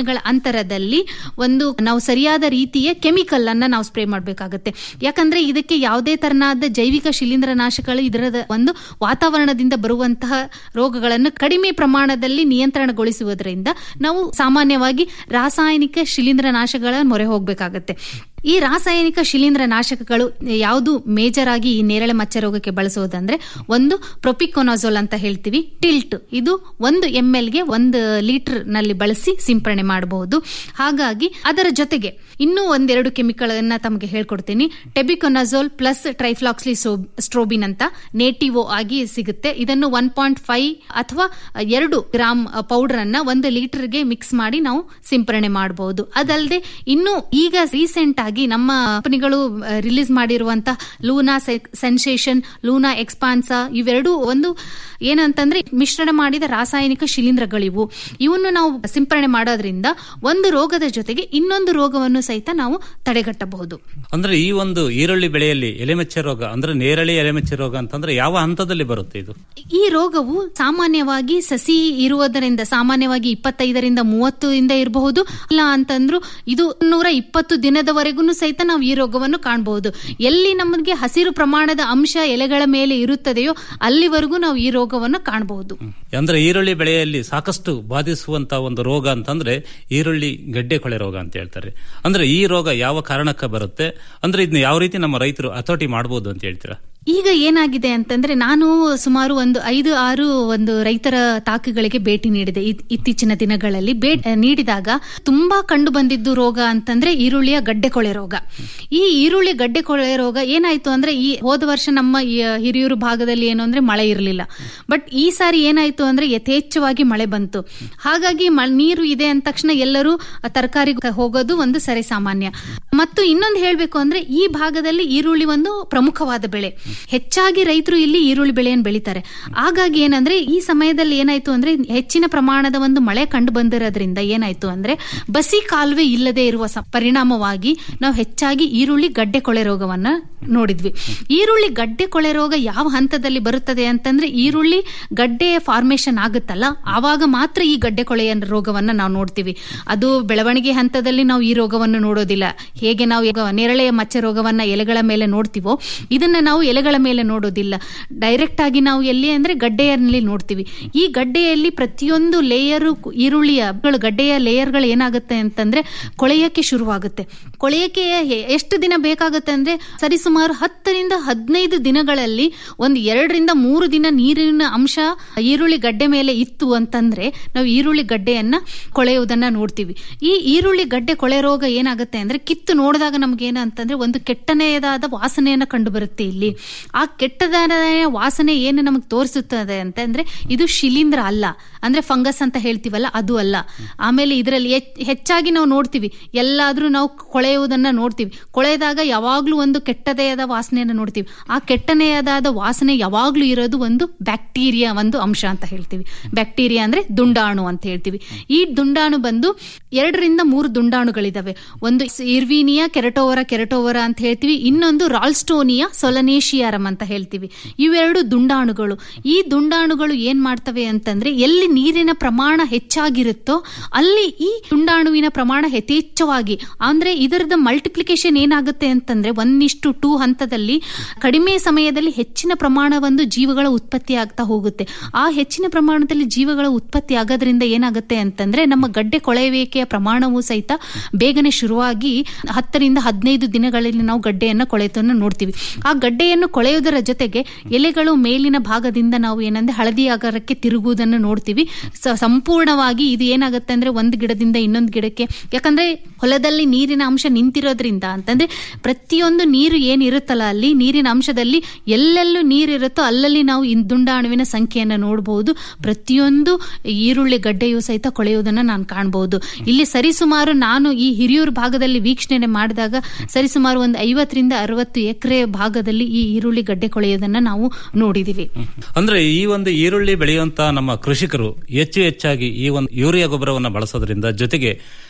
ದಿನಗಳ ಅಂತರದಲ್ಲಿ ಒಂದು ನಾವು ಸರಿಯಾದ ರೀತಿಯ ಕೆಮಿಕಲ್ ಅನ್ನ ನಾವು ಸ್ಪ್ರೇ ಮಾಡಬೇಕಾಗುತ್ತೆ ಯಾಕಂದ್ರೆ ಇದಕ್ಕೆ ಯಾವುದೇ ತರನಾದ ಜೈವಿಕ ಶಿಲೀಂಧ್ರನಾಶಕಗಳು ಇದರ ಒಂದು ವಾತಾವರಣದಿಂದ ಬರುವಂತಹ ರೋಗಗಳನ್ನು ಕಡಿಮೆ ಪ್ರಮಾಣದಲ್ಲಿ ನಿಯಂತ್ರಣಗೊಳಿಸುವುದರಿಂದ ನಾವು ಸಾಮಾನ್ಯವಾಗಿ ರಾಸಾಯನಿಕ ಶಿಲೀಂಧ್ರನಾಶಗಳ ಮೊರೆ ಹೋಗಬೇಕಾಗತ್ತೆ ಈ ರಾಸಾಯನಿಕ ಶಿಲೀಂಧ್ರ ನಾಶಕಗಳು ಯಾವುದು ಮೇಜರ್ ಆಗಿ ಈ ನೇರಳೆ ಮಚ್ಚ ರೋಗಕ್ಕೆ ಬಳಸೋದಂದ್ರೆ ಒಂದು ಪ್ರೊಪಿಕೊನಾಜೋಲ್ ಅಂತ ಹೇಳ್ತೀವಿ ಟಿಲ್ಟ್ ಇದು ಒಂದು ಎಂ ಗೆ ಒಂದು ಲೀಟರ್ ನಲ್ಲಿ ಬಳಸಿ ಸಿಂಪರಣೆ ಮಾಡಬಹುದು ಹಾಗಾಗಿ ಅದರ ಜೊತೆಗೆ ಇನ್ನೂ ಒಂದೆರಡು ಕೆಮಿಕಲ್ ಅನ್ನ ತಮಗೆ ಹೇಳ್ಕೊಡ್ತೀನಿ ಟೆಬಿಕೊನಾಜೋಲ್ ಪ್ಲಸ್ ಟ್ರೈಫ್ಲಾಕ್ಸ್ಲಿ ಸ್ಟ್ರೋಬಿನ್ ಅಂತ ನೇಟಿವೋ ಆಗಿ ಸಿಗುತ್ತೆ ಇದನ್ನು ಒನ್ ಪಾಯಿಂಟ್ ಫೈವ್ ಅಥವಾ ಎರಡು ಗ್ರಾಮ್ ಪೌಡರ್ ಅನ್ನ ಒಂದು ಲೀಟರ್ಗೆ ಮಿಕ್ಸ್ ಮಾಡಿ ನಾವು ಸಿಂಪರಣೆ ಮಾಡಬಹುದು ಅದಲ್ಲದೆ ಇನ್ನು ಈಗ ರೀಸೆಂಟ್ ಆಗಿ ನಮ್ಮ ಕಂಪನಿಗಳು ರಿಲೀಸ್ ಮಾಡಿರುವಂತಹ ಲೂನಾ ಸೆನ್ಸೇಷನ್ ಲೂನಾ ಎಕ್ಸ್ಪಾನ್ಸಾ ಇವೆರಡು ಒಂದು ಏನಂತಂದ್ರೆ ಮಿಶ್ರಣ ಮಾಡಿದ ರಾಸಾಯನಿಕ ಶಿಲೀಂಧ್ರಗಳಿವು ಇವನ್ನು ನಾವು ಸಿಂಪರಣೆ ಮಾಡೋದ್ರಿಂದ ಒಂದು ರೋಗದ ಜೊತೆಗೆ ಇನ್ನೊಂದು ರೋಗವನ್ನು ಸಹಿತ ನಾವು ತಡೆಗಟ್ಟಬಹುದು ಅಂದ್ರೆ ಈ ಒಂದು ಈರುಳ್ಳಿ ಬೆಳೆಯಲ್ಲಿ ಎಲೆಮೆಚ್ಚೆ ರೋಗ ಅಂದ್ರೆ ನೇರಳೆ ಎಲೆಮೆಚ್ಚೆ ರೋಗ ಅಂತಂದ್ರೆ ಯಾವ ಹಂತದಲ್ಲಿ ಬರುತ್ತೆ ಇದು ಈ ರೋಗವು ಸಾಮಾನ್ಯವಾಗಿ ಸಸಿ ಇರುವುದರಿಂದ ಸಾಮಾನ್ಯವಾಗಿ ಇಪ್ಪತ್ತೈದರಿಂದ ಮೂವತ್ತು ಇಂದ ಇರಬಹುದು ಇಲ್ಲ ಅಂತಂದ್ರು ಇದು ನೂರ ಇಪ್ಪತ್ತು ದಿನದವರೆಗೂ ಸಹಿತ ನಾವು ಈ ರೋಗವನ್ನು ಕಾಣಬಹುದು ಎಲ್ಲಿ ನಮಗೆ ಹಸಿರು ಪ್ರಮಾಣದ ಅಂಶ ಎಲೆಗಳ ಮೇಲೆ ಇರುತ್ತದೆಯೋ ಅಲ್ಲಿವರೆಗೂ ನಾವು ಈ ರೋಗವನ್ನು ಕಾಣಬಹುದು ಅಂದ್ರೆ ಈರುಳ್ಳಿ ಬೆಳೆಯಲ್ಲಿ ಸಾಕಷ್ಟು ಬಾಧಿಸುವಂತ ಒಂದು ರೋಗ ಅಂತಂದ್ರೆ ಈರುಳ್ಳಿ ಗಡ್ಡೆ ಕೊಳೆ ರೋಗ ಅಂತ ಹೇಳ್ತಾರೆ ಅಂದ್ರೆ ಈ ರೋಗ ಯಾವ ಕಾರಣಕ್ಕೆ ಬರುತ್ತೆ ಅಂದ್ರೆ ಇದನ್ನ ಯಾವ ರೀತಿ ನಮ್ಮ ರೈತರು ಹತೋಟಿ ಮಾಡಬಹುದು ಅಂತ ಹೇಳ್ತೀರಾ ಈಗ ಏನಾಗಿದೆ ಅಂತಂದ್ರೆ ನಾನು ಸುಮಾರು ಒಂದು ಐದು ಆರು ಒಂದು ರೈತರ ತಾಕುಗಳಿಗೆ ಭೇಟಿ ನೀಡಿದೆ ಇತ್- ಇತ್ತೀಚಿನ ದಿನಗಳಲ್ಲಿ ಭೇಟಿ ನೀಡಿದಾಗ ತುಂಬಾ ಕಂಡು ಬಂದಿದ್ದು ರೋಗ ಅಂತಂದ್ರೆ ಈರುಳ್ಳಿಯ ಗಡ್ಡೆ ಕೊಳೆ ರೋಗ ಈ ಈರುಳ್ಳಿ ಗಡ್ಡೆ ಕೊಳೆ ರೋಗ ಏನಾಯ್ತು ಅಂದ್ರೆ ಈ ಹೋದ ವರ್ಷ ನಮ್ಮ ಈ ಹಿರಿಯೂರು ಭಾಗದಲ್ಲಿ ಏನು ಅಂದ್ರೆ ಮಳೆ ಇರಲಿಲ್ಲ ಬಟ್ ಈ ಸಾರಿ ಏನಾಯ್ತು ಅಂದ್ರೆ ಯಥೇಚ್ಛವಾಗಿ ಮಳೆ ಬಂತು ಹಾಗಾಗಿ ಮ- ನೀರು ಇದೆ ಅಂದ ತಕ್ಷಣ ಎಲ್ಲರೂ ತರಕಾರಿ ಹೋಗೋದು ಒಂದು ಸರಿ ಸಾಮಾನ್ಯ ಮತ್ತು ಇನ್ನೊಂದು ಹೇಳ್ಬೇಕು ಅಂದ್ರೆ ಈ ಭಾಗದಲ್ಲಿ ಈರುಳ್ಳಿ ಒಂದು ಪ್ರಮುಖವಾದ ಬೆಳೆ ಹೆಚ್ಚಾಗಿ ರೈತರು ಇಲ್ಲಿ ಈರುಳ್ಳಿ ಬೆಳೆಯನ್ನು ಬೆಳೀತಾರೆ ಹಾಗಾಗಿ ಏನಂದ್ರೆ ಈ ಸಮಯದಲ್ಲಿ ಏನಾಯ್ತು ಅಂದ್ರೆ ಹೆಚ್ಚಿನ ಪ್ರಮಾಣದ ಒಂದು ಮಳೆ ಕಂಡು ಬಂದಿರೋದ್ರಿಂದ ಏನಾಯ್ತು ಅಂದ್ರೆ ಬಸಿ ಕಾಲುವೆ ಇಲ್ಲದೆ ಇರುವ ಸ- ಪರಿಣಾಮವಾಗಿ ನಾವು ಹೆಚ್ಚಾಗಿ ಈರುಳ್ಳಿ ಗಡ್ಡೆ ಕೊಳೆ ರೋಗವನ್ನ ನೋಡಿದ್ವಿ ಈರುಳ್ಳಿ ಗಡ್ಡೆ ಕೊಳೆ ರೋಗ ಯಾವ ಹಂತದಲ್ಲಿ ಬರುತ್ತದೆ ಅಂತಂದ್ರೆ ಈರುಳ್ಳಿ ಗಡ್ಡೆ ಫಾರ್ಮೇಶನ್ ಆಗುತ್ತಲ್ಲ ಆವಾಗ ಮಾತ್ರ ಈ ಗಡ್ಡೆ ಕೊಳೆಯ ರೋಗವನ್ನ ನಾವು ನೋಡ್ತೀವಿ ಅದು ಬೆಳವಣಿಗೆ ಹಂತದಲ್ಲಿ ನಾವು ಈ ರೋಗವನ್ನು ನೋಡೋದಿಲ್ಲ ಹೇಗೆ ನಾವು ಈಗ ನೇರಳೆಯ ಮಚ್ಚೆ ರೋಗವನ್ನ ಎಲೆಗಳ ಮೇಲೆ ನೋಡ್ತೀವೋ ಇದನ್ನ ನಾವು ಎಲೆಗಳ ಮೇಲೆ ನೋಡೋದಿಲ್ಲ ಡೈರೆಕ್ಟ್ ಆಗಿ ನಾವು ಎಲ್ಲಿ ಅಂದ್ರೆ ಗಡ್ಡೆಯಲ್ಲಿ ನೋಡ್ತೀವಿ ಈ ಗಡ್ಡೆಯಲ್ಲಿ ಪ್ರತಿಯೊಂದು ಲೇಯರು ಈರುಳ್ಳಿಯ ಗಳು- ಗಡ್ಡೆಯ ಲೇಯರ್ಗಳು ಏನಾಗುತ್ತೆ ಅಂತಂದ್ರೆ ಕೊಳೆಯಕ್ಕೆ ಶುರುವಾಗುತ್ತೆ ಕೊಳೆಯಕ್ಕೆ ಎ- ಎಷ್ಟು ದಿನ ಬೇಕಾಗುತ್ತೆ ಅಂದ್ರೆ ಸರಿಸುಮಾರು ಹತ್ತರಿಂದ ಹದಿನೈದು ದಿನಗಳಲ್ಲಿ ಒಂದು ಎರಡರಿಂದ ಮೂರು ದಿನ ನೀರಿನ ಅಂಶ ಈರುಳ್ಳಿ ಗಡ್ಡೆ ಮೇಲೆ ಇತ್ತು ಅಂತಂದ್ರೆ ನಾವು ಈರುಳ್ಳಿ ಗಡ್ಡೆಯನ್ನ ಕೊಳೆಯುವುದನ್ನ ನೋಡ್ತೀವಿ ಈ ಈರುಳ್ಳಿ ಗಡ್ಡೆ ಕೊಳೆ ರೋಗ ಏನಾಗುತ್ತೆ ಅಂದ್ರೆ ಕಿತ್ತು ನೋಡಿದಾಗ ನಮ್ಗೆ ಏನು ಅಂತಂದ್ರೆ ಒಂದು ಕೆಟ್ಟನೆಯದಾದ ವಾಸನೆಯನ್ನ ಕಂಡು ಬರುತ್ತೆ ಇಲ್ಲಿ ಆ ಕೆಟ್ಟದಾದ ವಾಸನೆ ಏನು ನಮಗೆ ತೋರಿಸುತ್ತದೆ ಅಂತಂದ್ರೆ ಇದು ಶಿಲೀಂಧ್ರ ಅಲ್ಲ ಅಂದ್ರೆ ಫಂಗಸ್ ಅಂತ ಹೇಳ್ತೀವಲ್ಲ ಅದು ಅಲ್ಲ ಆಮೇಲೆ ಇದರಲ್ಲಿ ಹೆಚ್ಚಾಗಿ ನಾವು ನೋಡ್ತೀವಿ ಎಲ್ಲಾದ್ರೂ ನಾವು ಕೊಳೆಯುವುದನ್ನ ನೋಡ್ತೀವಿ ಕೊಳೆದಾಗ ಯಾವಾಗ್ಲೂ ಒಂದು ಕೆಟ್ಟದೆಯಾದ ವಾಸನೆಯನ್ನು ನೋಡ್ತೀವಿ ಆ ಕೆಟ್ಟನೆಯದಾದ ವಾಸನೆ ಯಾವಾಗ್ಲೂ ಇರೋದು ಒಂದು ಬ್ಯಾಕ್ಟೀರಿಯಾ ಒಂದು ಅಂಶ ಅಂತ ಹೇಳ್ತೀವಿ ಬ್ಯಾಕ್ಟೀರಿಯಾ ಅಂದ್ರೆ ದುಂಡಾಣು ಅಂತ ಹೇಳ್ತೀವಿ ಈ ದುಂಡಾಣು ಬಂದು ಎರಡರಿಂದ ಮೂರು ದುಂಡಾಣುಗಳಿದಾವೆ ಒಂದು ಇರ್ವೀನಿಯಾ ಕೆರಟೋವರ ಕೆರಟೋವರ ಅಂತ ಹೇಳ್ತೀವಿ ಇನ್ನೊಂದು ರಾಲ್ಸ್ಟೋನಿಯಾ ಸೊಲನೇಶಿಯಾರಮ್ ಅಂತ ಹೇಳ್ತೀವಿ ಇವೆರಡು ದುಂಡಾಣುಗಳು ಈ ದುಂಡಾಣುಗಳು ಏನ್ ಮಾಡ್ತವೆ ಅಂತಂದ್ರೆ ಎಲ್ಲಿ ನೀರಿನ ಪ್ರಮಾಣ ಹೆಚ್ಚಾಗಿರುತ್ತೋ ಅಲ್ಲಿ ಈ ದುಂಡಾಣುವಿನ ಪ್ರಮಾಣ ಯಥೇಚ್ಛವಾಗಿ ಅಂದ್ರೆ ಇದರದ ಮಲ್ಟಿಪ್ಲಿಕೇಶನ್ ಏನಾಗುತ್ತೆ ಅಂತಂದ್ರೆ ಒನ್ ಇಷ್ಟು ಟೂ ಹಂತದಲ್ಲಿ ಕಡಿಮೆ ಸಮಯದಲ್ಲಿ ಹೆಚ್ಚಿನ ಪ್ರಮಾಣ ಒಂದು ಜೀವಗಳ ಉತ್ಪತ್ತಿ ಆಗ್ತಾ ಹೋಗುತ್ತೆ ಆ ಹೆಚ್ಚಿನ ಪ್ರಮಾಣದಲ್ಲಿ ಜೀವಗಳ ಉತ್ಪತ್ತಿ ಆಗೋದ್ರಿಂದ ಏನಾಗುತ್ತೆ ಅಂತಂದ್ರೆ ನಮ್ಮ ಗಡ್ಡೆ ಕೊಳೆಯುವಿಕೆಯ ಪ್ರಮಾಣವೂ ಸಹಿತ ಬೇಗನೆ ಶುರುವಾಗಿ ಹತ್ತರಿಂದ ಹದಿನೈದು ದಿನಗಳಲ್ಲಿ ನಾವು ಗಡ್ಡೆಯನ್ನ ಕೊಳೆತನ್ನು ನೋಡ್ತೀವಿ ಆ ಗಡ್ಡೆಯನ್ನು ಕೊಳೆಯುವುದರ ಜೊತೆಗೆ ಎಲೆಗಳು ಮೇಲಿನ ಭಾಗದಿಂದ ನಾವು ಏನಂದ್ರೆ ಹಳದಿ ಆಕಾರಕ್ಕೆ ತಿರುಗುವುದನ್ನು ನೋಡ್ತೀವಿ ಸ- ಸಂಪೂರ್ಣವಾಗಿ ಇದು ಏನಾಗುತ್ತೆ ಅಂದ್ರೆ ಒಂದು ಗಿಡದಿಂದ ಇನ್ನೊಂದು ಗಿಡಕ್ಕೆ ಯಾಕಂದ್ರೆ ಹೊಲದಲ್ಲಿ ನೀರಿನ ಅಂಶ ನಿಂತಿರೋದ್ರಿಂದ ಅಂತಂದ್ರೆ ಪ್ರತಿಯೊಂದು ನೀರು ಏನಿರುತ್ತಲ್ಲ ಅಲ್ಲಿ ನೀರಿನ ಅಂಶದಲ್ಲಿ ಎಲ್ಲೆಲ್ಲೂ ನೀರಿರುತ್ತೋ ಅಲ್ಲಲ್ಲಿ ನಾವು ಈ ದುಂಡಾಣುವಿನ ಸಂಖ್ಯೆಯನ್ನು ನೋಡಬಹುದು ಪ್ರತಿಯೊಂದು ಈರುಳ್ಳಿ ಗಡ್ಡೆಯೂ ಸಹಿತ ಕೊಳೆಯುವುದನ್ನು ನಾನು ಕಾಣಬಹುದು ಇಲ್ಲಿ ಸರಿಸುಮಾರು ನಾನು ಈ ಹಿರಿಯೂರು ಭಾಗದಲ್ಲಿ ವೀಕ್ಷಣೆ ಮಾಡಿದಾಗ ಸರಿಸುಮಾರು ಒಂದು ಐವತ್ತರಿಂದ ಅರವತ್ತು ಎಕರೆ ಭಾಗದಲ್ಲಿ ಈ ಈರುಳ್ಳಿ ಗಡ್ಡೆ ಕೊಳೆಯೋದನ್ನ ನಾವು ನೋಡಿದೀವಿ ಅಂದ್ರೆ ಈ ಒಂದು ಈರುಳ್ಳಿ ಬೆಳೆಯುವಂತ ನಮ್ಮ ಕೃಷಿಕರು ಹೆಚ್ಚು ಹೆಚ್ಚಾಗಿ ಈ ಒಂದು ಯೂರಿಯಾ ಗೊಬ್ಬರವನ್ನು ಬಳಸೋದ್ರಿಂದ ಜೊತೆಗೆ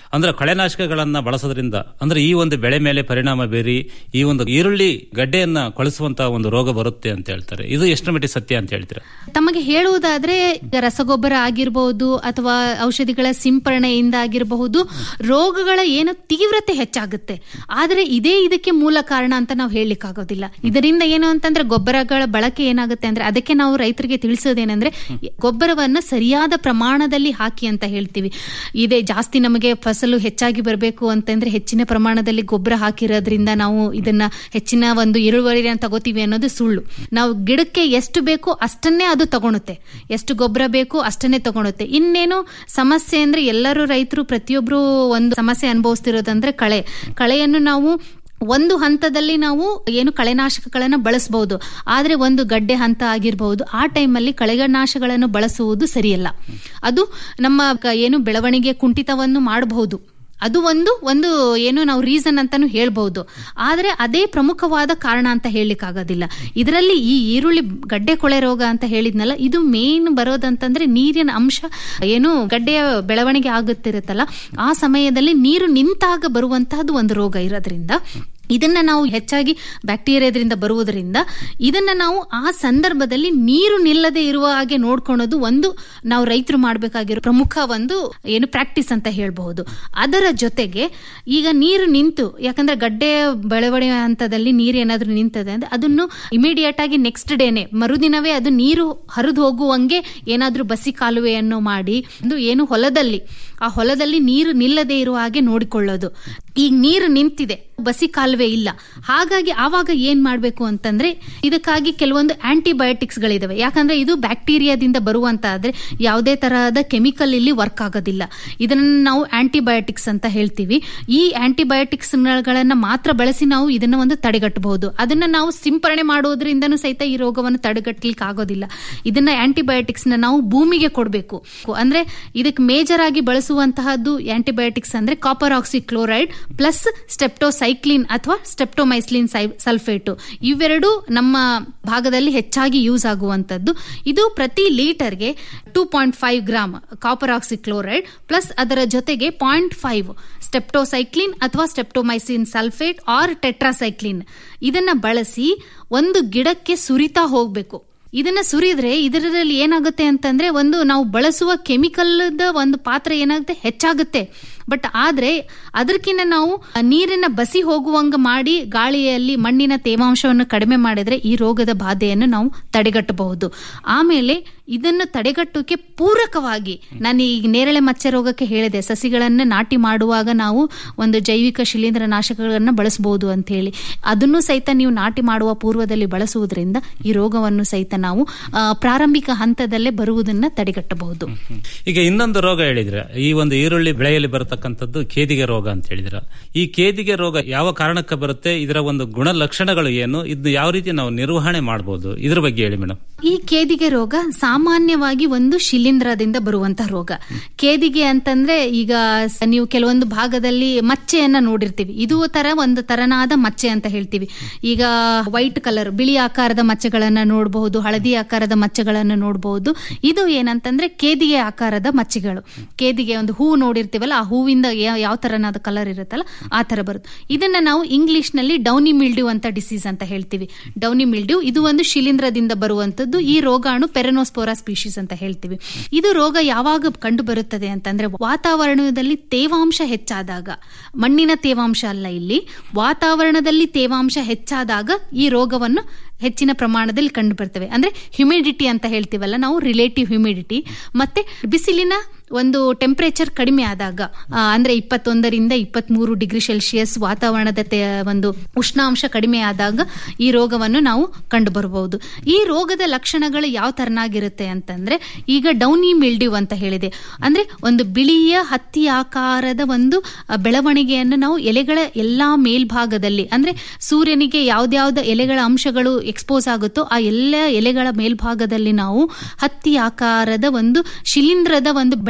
ಅಂದ್ರೆ ಕಳೆನಾಶಕಗಳನ್ನ ಬಳಸೋದ್ರಿಂದ ಅಂದ್ರೆ ಈ ಒಂದು ಬೆಳೆ ಮೇಲೆ ಪರಿಣಾಮ ಬೀರಿ ಈ ಒಂದು ಈರುಳ್ಳಿ ಗಡ್ಡೆಯನ್ನ ಕೊಳಿಸುವಂತಹ ಒಂದು ರೋಗ ಬರುತ್ತೆ ಅಂತ ಹೇಳ್ತಾರೆ ಇದು ಎಷ್ಟು ಮಟ್ಟಿಗೆ ಸತ್ಯ ಅಂತ ಹೇಳ್ತೀರಾ ತಮಗೆ ಹೇಳುವುದಾದ್ರೆ ಈಗ ರಸಗೊಬ್ಬರ ಆಗಿರಬಹುದು ಅಥವಾ ಔಷಧಿಗಳ ಸಿಂಪರಣೆಯಿಂದ ಆಗಿರಬಹುದು ರೋಗಗಳ ಏನು ತೀವ್ರತೆ ಹೆಚ್ಚಾಗುತ್ತೆ ಆದ್ರೆ ಇದೇ ಇದಕ್ಕೆ ಮೂಲ ಕಾರಣ ಅಂತ ನಾವು ಹೇಳಲಿಕ್ಕಾಗೋದಿಲ್ಲ ಇದರಿಂದ ಏನು ಅಂತಂದ್ರೆ ಗೊಬ್ಬರಗಳ ಬಳಕೆ ಏನಾಗುತ್ತೆ ಅಂದ್ರೆ ಅದಕ್ಕೆ ನಾವು ರೈತರಿಗೆ ತಿಳಿಸೋದೇನೆಂದ್ರೆ ಗೊಬ್ಬರವನ್ನ ಸರಿಯಾದ ಪ್ರಮಾಣದಲ್ಲಿ ಹಾಕಿ ಅಂತ ಹೇಳ್ತೀವಿ ಇದೇ ಜಾಸ್ತಿ ನಮಗೆ ಫಸಲು ಹೆಚ್ಚಾಗಿ ಬರಬೇಕು ಅಂತಂದ್ರೆ ಹೆಚ್ಚಿನ ಪ್ರಮಾಣದಲ್ಲಿ ಗೊಬ್ಬರ ಹಾಕಿರೋದ್ರಿಂದ ನಾವು ಇದನ್ನ ಹೆಚ್ಚಿನ ಒಂದು ಇಳುವರಿಯನ್ನು ತಗೋತೀವಿ ಅನ್ನೋದು ಸುಳ್ಳು ನಾವು ಗಿಡಕ್ಕೆ ಎಷ್ಟು ಬೇಕು ಅಷ್ಟನ್ನೇ ಅದು ತಗೊಳುತ್ತೆ ಎಷ್ಟು ಗೊಬ್ಬರ ಬೇಕು ಅಷ್ಟನ್ನೇ ತಗೊಳುತ್ತೆ ಇನ್ನೇನು ಸಮಸ್ಯೆ ಅಂದ್ರೆ ಎಲ್ಲರೂ ರೈತರು ಪ್ರತಿಯೊಬ್ರು ಒಂದು ಸಮಸ್ಯೆ ಅನುಭವಿಸ್ತಿರೋದಂದ್ರೆ ಕಳೆ ಕಳೆಯನ್ನು ನಾವು ಒಂದು ಹಂತದಲ್ಲಿ ನಾವು ಏನು ಕಳೆನಾಶಕಗಳನ್ನು ಬಳಸಬಹುದು ಆದ್ರೆ ಒಂದು ಗಡ್ಡೆ ಹಂತ ಆಗಿರಬಹುದು ಆ ಟೈಮಲ್ಲಿ ಕಳೆನಾಶಗಳನ್ನು ಬಳಸುವುದು ಸರಿಯಲ್ಲ ಅದು ನಮ್ಮ ಕ- ಏನು ಬೆಳವಣಿಗೆ ಕುಂಠಿತವನ್ನು ಮಾಡಬಹುದು ಅದು ಒಂದು ಒಂದು ಏನು ನಾವು ರೀಸನ್ ಅಂತಾನು ಹೇಳ್ಬಹುದು ಆದ್ರೆ ಅದೇ ಪ್ರಮುಖವಾದ ಕಾರಣ ಅಂತ ಹೇಳಲಿಕ್ಕಾಗೋದಿಲ್ಲ ಇದರಲ್ಲಿ ಈ ಈರುಳ್ಳಿ ಗಡ್ಡೆ ಕೊಳೆ ರೋಗ ಅಂತ ಹೇಳಿದ್ನಲ್ಲ ಇದು ಮೇನ್ ಬರೋದಂತಂದ್ರೆ ನೀರಿನ ಅಂಶ ಏನು ಗಡ್ಡೆಯ ಬೆಳವಣಿಗೆ ಆಗುತ್ತಿರುತ್ತಲ್ಲ ಆ ಸಮಯದಲ್ಲಿ ನೀರು ನಿಂತಾಗ ಬರುವಂತಹದ್ದು ಒಂದು ರೋಗ ಇರೋದ್ರಿಂದ ಇದನ್ನ ನಾವು ಹೆಚ್ಚಾಗಿ ಬ್ಯಾಕ್ಟೀರಿಯಾದ್ರಿಂದ ಬರುವುದರಿಂದ ಇದನ್ನ ನಾವು ಆ ಸಂದರ್ಭದಲ್ಲಿ ನೀರು ನಿಲ್ಲದೆ ಇರುವ ಹಾಗೆ ನೋಡ್ಕೊಳೋದು ಒಂದು ನಾವು ರೈತರು ಮಾಡಬೇಕಾಗಿರೋ ಪ್ರಮುಖ ಒಂದು ಏನು ಪ್ರಾಕ್ಟೀಸ್ ಅಂತ ಹೇಳಬಹುದು ಅದರ ಜೊತೆಗೆ ಈಗ ನೀರು ನಿಂತು ಯಾಕಂದ್ರೆ ಗಡ್ಡೆ ಬೆಳವಣಿಗೆ ಹಂತದಲ್ಲಿ ನೀರು ಏನಾದ್ರೂ ನಿಂತದೆ ಅಂದ್ರೆ ಅದನ್ನು ಇಮಿಡಿಯೇಟ್ ಆಗಿ ನೆಕ್ಸ್ಟ್ ಡೇನೆ ಮರುದಿನವೇ ಅದು ನೀರು ಹರಿದು ಹೋಗುವಂಗೆ ಏನಾದ್ರೂ ಬಸಿ ಕಾಲುವೆಯನ್ನು ಮಾಡಿ ಒಂದು ಏನು ಹೊಲದಲ್ಲಿ ಆ ಹೊಲದಲ್ಲಿ ನೀರು ನಿಲ್ಲದೆ ಇರುವ ಹಾಗೆ ನೋಡಿಕೊಳ್ಳೋದು ಈಗ ನೀರು ನಿಂತಿದೆ ಬಸಿ ಕಾಲುವೆ ಇಲ್ಲ ಹಾಗಾಗಿ ಆವಾಗ ಏನ್ ಮಾಡ್ಬೇಕು ಅಂತಂದ್ರೆ ಇದಕ್ಕಾಗಿ ಕೆಲವೊಂದು ಆಂಟಿಬಯೋಟಿಕ್ಸ್ ಗಳಿದಾವೆ ಯಾಕಂದ್ರೆ ಇದು ಬ್ಯಾಕ್ಟೀರಿಯಾದಿಂದ ಬರುವಂತ ಆದ್ರೆ ಯಾವುದೇ ತರಹದ ಕೆಮಿಕಲ್ ಇಲ್ಲಿ ವರ್ಕ್ ಆಗೋದಿಲ್ಲ ಇದನ್ನ ನಾವು ಆಂಟಿಬಯೋಟಿಕ್ಸ್ ಅಂತ ಹೇಳ್ತೀವಿ ಈ ಆಂಟಿಬಯೋಟಿಕ್ಸ್ ಗಳನ್ನ ಮಾತ್ರ ಬಳಸಿ ನಾವು ಇದನ್ನ ಒಂದು ತಡೆಗಟ್ಟಬಹುದು ಅದನ್ನ ನಾವು ಸಿಂಪರಣೆ ಮಾಡೋದ್ರಿಂದನೂ ಸಹಿತ ಈ ರೋಗವನ್ನು ತಡೆಗಟ್ಟಲಿಕ್ಕೆ ಆಗೋದಿಲ್ಲ ಇದನ್ನ ಆಂಟಿಬಯೋಟಿಕ್ಸ್ ನ ನಾವು ಭೂಮಿಗೆ ಕೊಡಬೇಕು ಅಂದ್ರೆ ಇದಕ್ಕೆ ಮೇಜರ್ ಆಗಿ ಬಳಸುವಂತಹದ್ದು ಆಂಟಿಬಯೋಟಿಕ್ಸ್ ಅಂದ್ರೆ copper oxychloride plus streptocycline ಅಥವಾ ಸ್ಟೆಪ್ಟೋಮೈಸ್ಲಿನ್ ಸಲ್ಫೇಟು ಇವೆರಡು ನಮ್ಮ ಭಾಗದಲ್ಲಿ ಹೆಚ್ಚಾಗಿ ಯೂಸ್ ಆಗುವಂತದ್ದು ಇದು ಪ್ರತಿ ಲೀಟರ್ಗೆ two point five gram copper oxychloride plus ಅದರ ಜೊತೆಗೆ ಪಾಯಿಂಟ್ ಫೈವ್ ಸ್ಟೆಪ್ಟೋಸೈಕ್ಲಿನ್ ಅಥವಾ ಸ್ಟೆಪ್ಟೋಮೈಸಿನ್ ಸಲ್ಫೇಟ್ ಆರ್ ಟೆಟ್ರಾಸೈಕ್ಲಿನ್ ಇದನ್ನ ಬಳಸಿ ಒಂದು ಗಿಡಕ್ಕೆ ಸುರಿತಾ ಹೋಗ್ಬೇಕು ಇದನ್ನ ಸುರಿದ್ರೆ ಇದರಲ್ಲಿ ಏನಾಗುತ್ತೆ ಅಂತಂದ್ರೆ ಒಂದು ನಾವು ಬಳಸುವ ಕೆಮಿಕಲ್ ಒಂದು ಪಾತ್ರ ಏನಾಗುತ್ತೆ ಹೆಚ್ಚಾಗುತ್ತೆ ಬಟ್ ಆದ್ರೆ ಅದಕ್ಕಿಂತ ನಾವು ನೀರಿನ ಬಸಿ ಹೋಗುವಂಗ ಮಾಡಿ ಗಾಳಿಯಲ್ಲಿ ಮಣ್ಣಿನ ತೇವಾಂಶವನ್ನು ಕಡಿಮೆ ಮಾಡಿದ್ರೆ ಈ ರೋಗದ ಬಾಧೆಯನ್ನು ನಾವು ತಡೆಗಟ್ಟಬಹುದು ಆಮೇಲೆ ಇದನ್ನು ತಡೆಗಟ್ಟೋಕೆ ಪೂರಕವಾಗಿ ನಾನು ಈಗ ನೇರಳೆ ಮಚ್ಚೆ ರೋಗಕ್ಕೆ ಹೇಳಿದೆ ಸಸಿಗಳನ್ನು ನಾಟಿ ಮಾಡುವಾಗ ನಾವು ಒಂದು ಜೈವಿಕ ಶಿಲೀಂಧ್ರ ನಾಶಕಗಳನ್ನು ಬಳಸಬಹುದು ಅಂತ ಹೇಳಿ ಅದನ್ನು ಸಹಿತ ನೀವು ನಾಟಿ ಮಾಡುವ ಪೂರ್ವದಲ್ಲಿ ಬಳಸುವುದರಿಂದ ಈ ರೋಗವನ್ನು ಸಹಿತ ನಾವು ಆ, ಪ್ರಾರಂಭಿಕ ಹಂತದಲ್ಲೇ ಬರುವುದನ್ನ ತಡೆಗಟ್ಟಬಹುದು ಈಗ ಇನ್ನೊಂದು ರೋಗ ಹೇಳಿದ್ರೆ ಈ ಒಂದು ಈರುಳ್ಳಿ ಬೆಳೆಯಲ್ಲಿ ಬರತಕ್ಕಂಥದ್ದು ಕೇದಿಗೆ ರೋಗ ಅಂತ ಹೇಳಿದ್ರ ಈ ಕೇದಿಗೆ ರೋಗ ಯಾವ ಕಾರಣಕ್ಕೆ ಬರುತ್ತೆ ಇದರ ಒಂದು ಗುಣಲಕ್ಷಣಗಳು ಏನು ಇದನ್ನ ಯಾವ ರೀತಿ ನಾವು ನಿರ್ವಹಣೆ ಮಾಡಬಹುದು ಇದ್ರ ಬಗ್ಗೆ ಹೇಳಿ ಮೇಡಮ್ ಈ ಕೇದಿಗೆ ರೋಗ ಸಾಮಾನ್ಯವಾಗಿ ಒಂದು ಶಿಲೀಂಧ್ರದಿಂದ ಬರುವಂತಹ ರೋಗ ಕೇದಿಗೆ ಅಂತಂದ್ರೆ ಈಗ ಸ- ನೀವು ಕೆಲವೊಂದು ಭಾಗದಲ್ಲಿ ಮಚ್ಚೆಯನ್ನ ನೋಡಿರ್ತೀವಿ ಇದು ತರ ಒಂದು ತರನಾದ ಮಚ್ಚೆ ಅಂತ ಹೇಳ್ತೀವಿ ಈಗ ವೈಟ್ ಕಲರ್ ಬಿಳಿ ಆಕಾರದ ಮಚ್ಚೆಗಳನ್ನ ನೋಡಬಹುದು ಹಳದಿ ಆಕಾರದ ಮಚ್ಚೆಗಳನ್ನ ನೋಡಬಹುದು ಇದು ಏನಂತಂದ್ರೆ ಕೇದಿಗೆ ಆಕಾರದ ಮಚ್ಚೆಗಳು ಕೇದಿಗೆ ಒಂದು ಹೂ ನೋಡಿರ್ತೀವಲ್ಲ ಆ ಹೂವಿಂದ ಯಾ- ಯಾವ ತರನಾದ ಕಲರ್ ಇರುತ್ತಲ್ಲ ಆ ತರ ಬರುತ್ತೆ ಇದನ್ನ ನಾವು ಇಂಗ್ಲಿಷ್ ನಲ್ಲಿ ಡೌನಿ ಮಿಲ್ಡ್ಯೂ ಅಂತ ಡಿಸೀಸ್ ಅಂತ ಹೇಳ್ತೀವಿ ಡೌನಿ ಮಿಲ್ಡ್ಯೂ ಇದು ಒಂದು ಶಿಲೀಂಧ್ರದಿಂದ ಬರುವಂತದ್ದು ಈ ರೋಗಾಣು ಪೆರನೋಸ್ಪೋರಾ ಸ್ಪೀಶೀಸ್ ಅಂತ ಹೇಳ್ತೀವಿ ಇದು ರೋಗ ಯಾವಾಗ ಕಂಡು ಬರುತ್ತದೆ ಅಂತಂದ್ರೆ ವಾತಾವರಣದಲ್ಲಿ ತೇವಾಂಶ ಹೆಚ್ಚಾದಾಗ ಮಣ್ಣಿನ ತೇವಾಂಶ ಅಲ್ಲ ಇಲ್ಲಿ ವಾತಾವರಣದಲ್ಲಿ ತೇವಾಂಶ ಹೆಚ್ಚಾದಾಗ ಈ ರೋಗವನ್ನು ಹೆಚ್ಚಿನ ಪ್ರಮಾಣದಲ್ಲಿ ಕಂಡು ಬರ್ತವೆ ಅಂದ್ರೆ ಹ್ಯುಮಿಡಿಟಿ ಅಂತ ಹೇಳ್ತೀವಲ್ಲ ನಾವು ರಿಲೇಟಿವ್ ಹ್ಯುಮಿಡಿಟಿ ಮತ್ತೆ ಬಿಸಿಲಿನ ಒಂದು ಟೆಂಪರೇಚರ್ ಕಡಿಮೆ ಆದಾಗ ಆ, ಅಂದ್ರೆ ಇಪ್ಪತ್ತೊಂದರಿಂದ ಇಪ್ಪತ್ಮೂರು ಡಿಗ್ರಿ ಸೆಲ್ಸಿಯಸ್ ವಾತಾವರಣದ ತೇ- ಒಂದು ಉಷ್ಣಾಂಶ ಕಡಿಮೆ ಆದಾಗ ಈ ರೋಗವನ್ನು ನಾವು ಕಂಡು ಬರಬಹುದು ಈ ರೋಗದ ಲಕ್ಷಣಗಳು ಯಾವ ತರನಾಗಿರುತ್ತೆ ಅಂತಂದ್ರೆ ಈಗ ಡೌನಿ ಮಿಲ್ಡ್ಯೂ ಅಂತ ಹೇಳಿದೆ ಅಂದ್ರೆ ಒಂದು ಬಿಳಿಯ ಹತ್ತಿ ಆಕಾರದ ಒಂದು ಆ, ಬೆಳವಣಿಗೆಯನ್ನು ನಾವು ಎಲೆಗಳ ಎಲ್ಲಾ ಮೇಲ್ಭಾಗದಲ್ಲಿ ಅಂದ್ರೆ ಸೂರ್ಯನಿಗೆ ಯಾವ್ದ್ಯಾವ್ದು ಎಲೆಗಳ ಅಂಶಗಳು ಎಕ್ಸ್ಪೋಸ್ ಆಗುತ್ತೋ ಆ ಎಲ್ಲ ಎಲೆಗಳ ಮೇಲ್ಭಾಗದಲ್ಲಿ ನಾವು ಹತ್ತಿ ಆಕಾರದ ಒಂದು ಶಿಲೀಂಧ್ರದ ಒಂದು ಬೆಳವಣಿಗೆ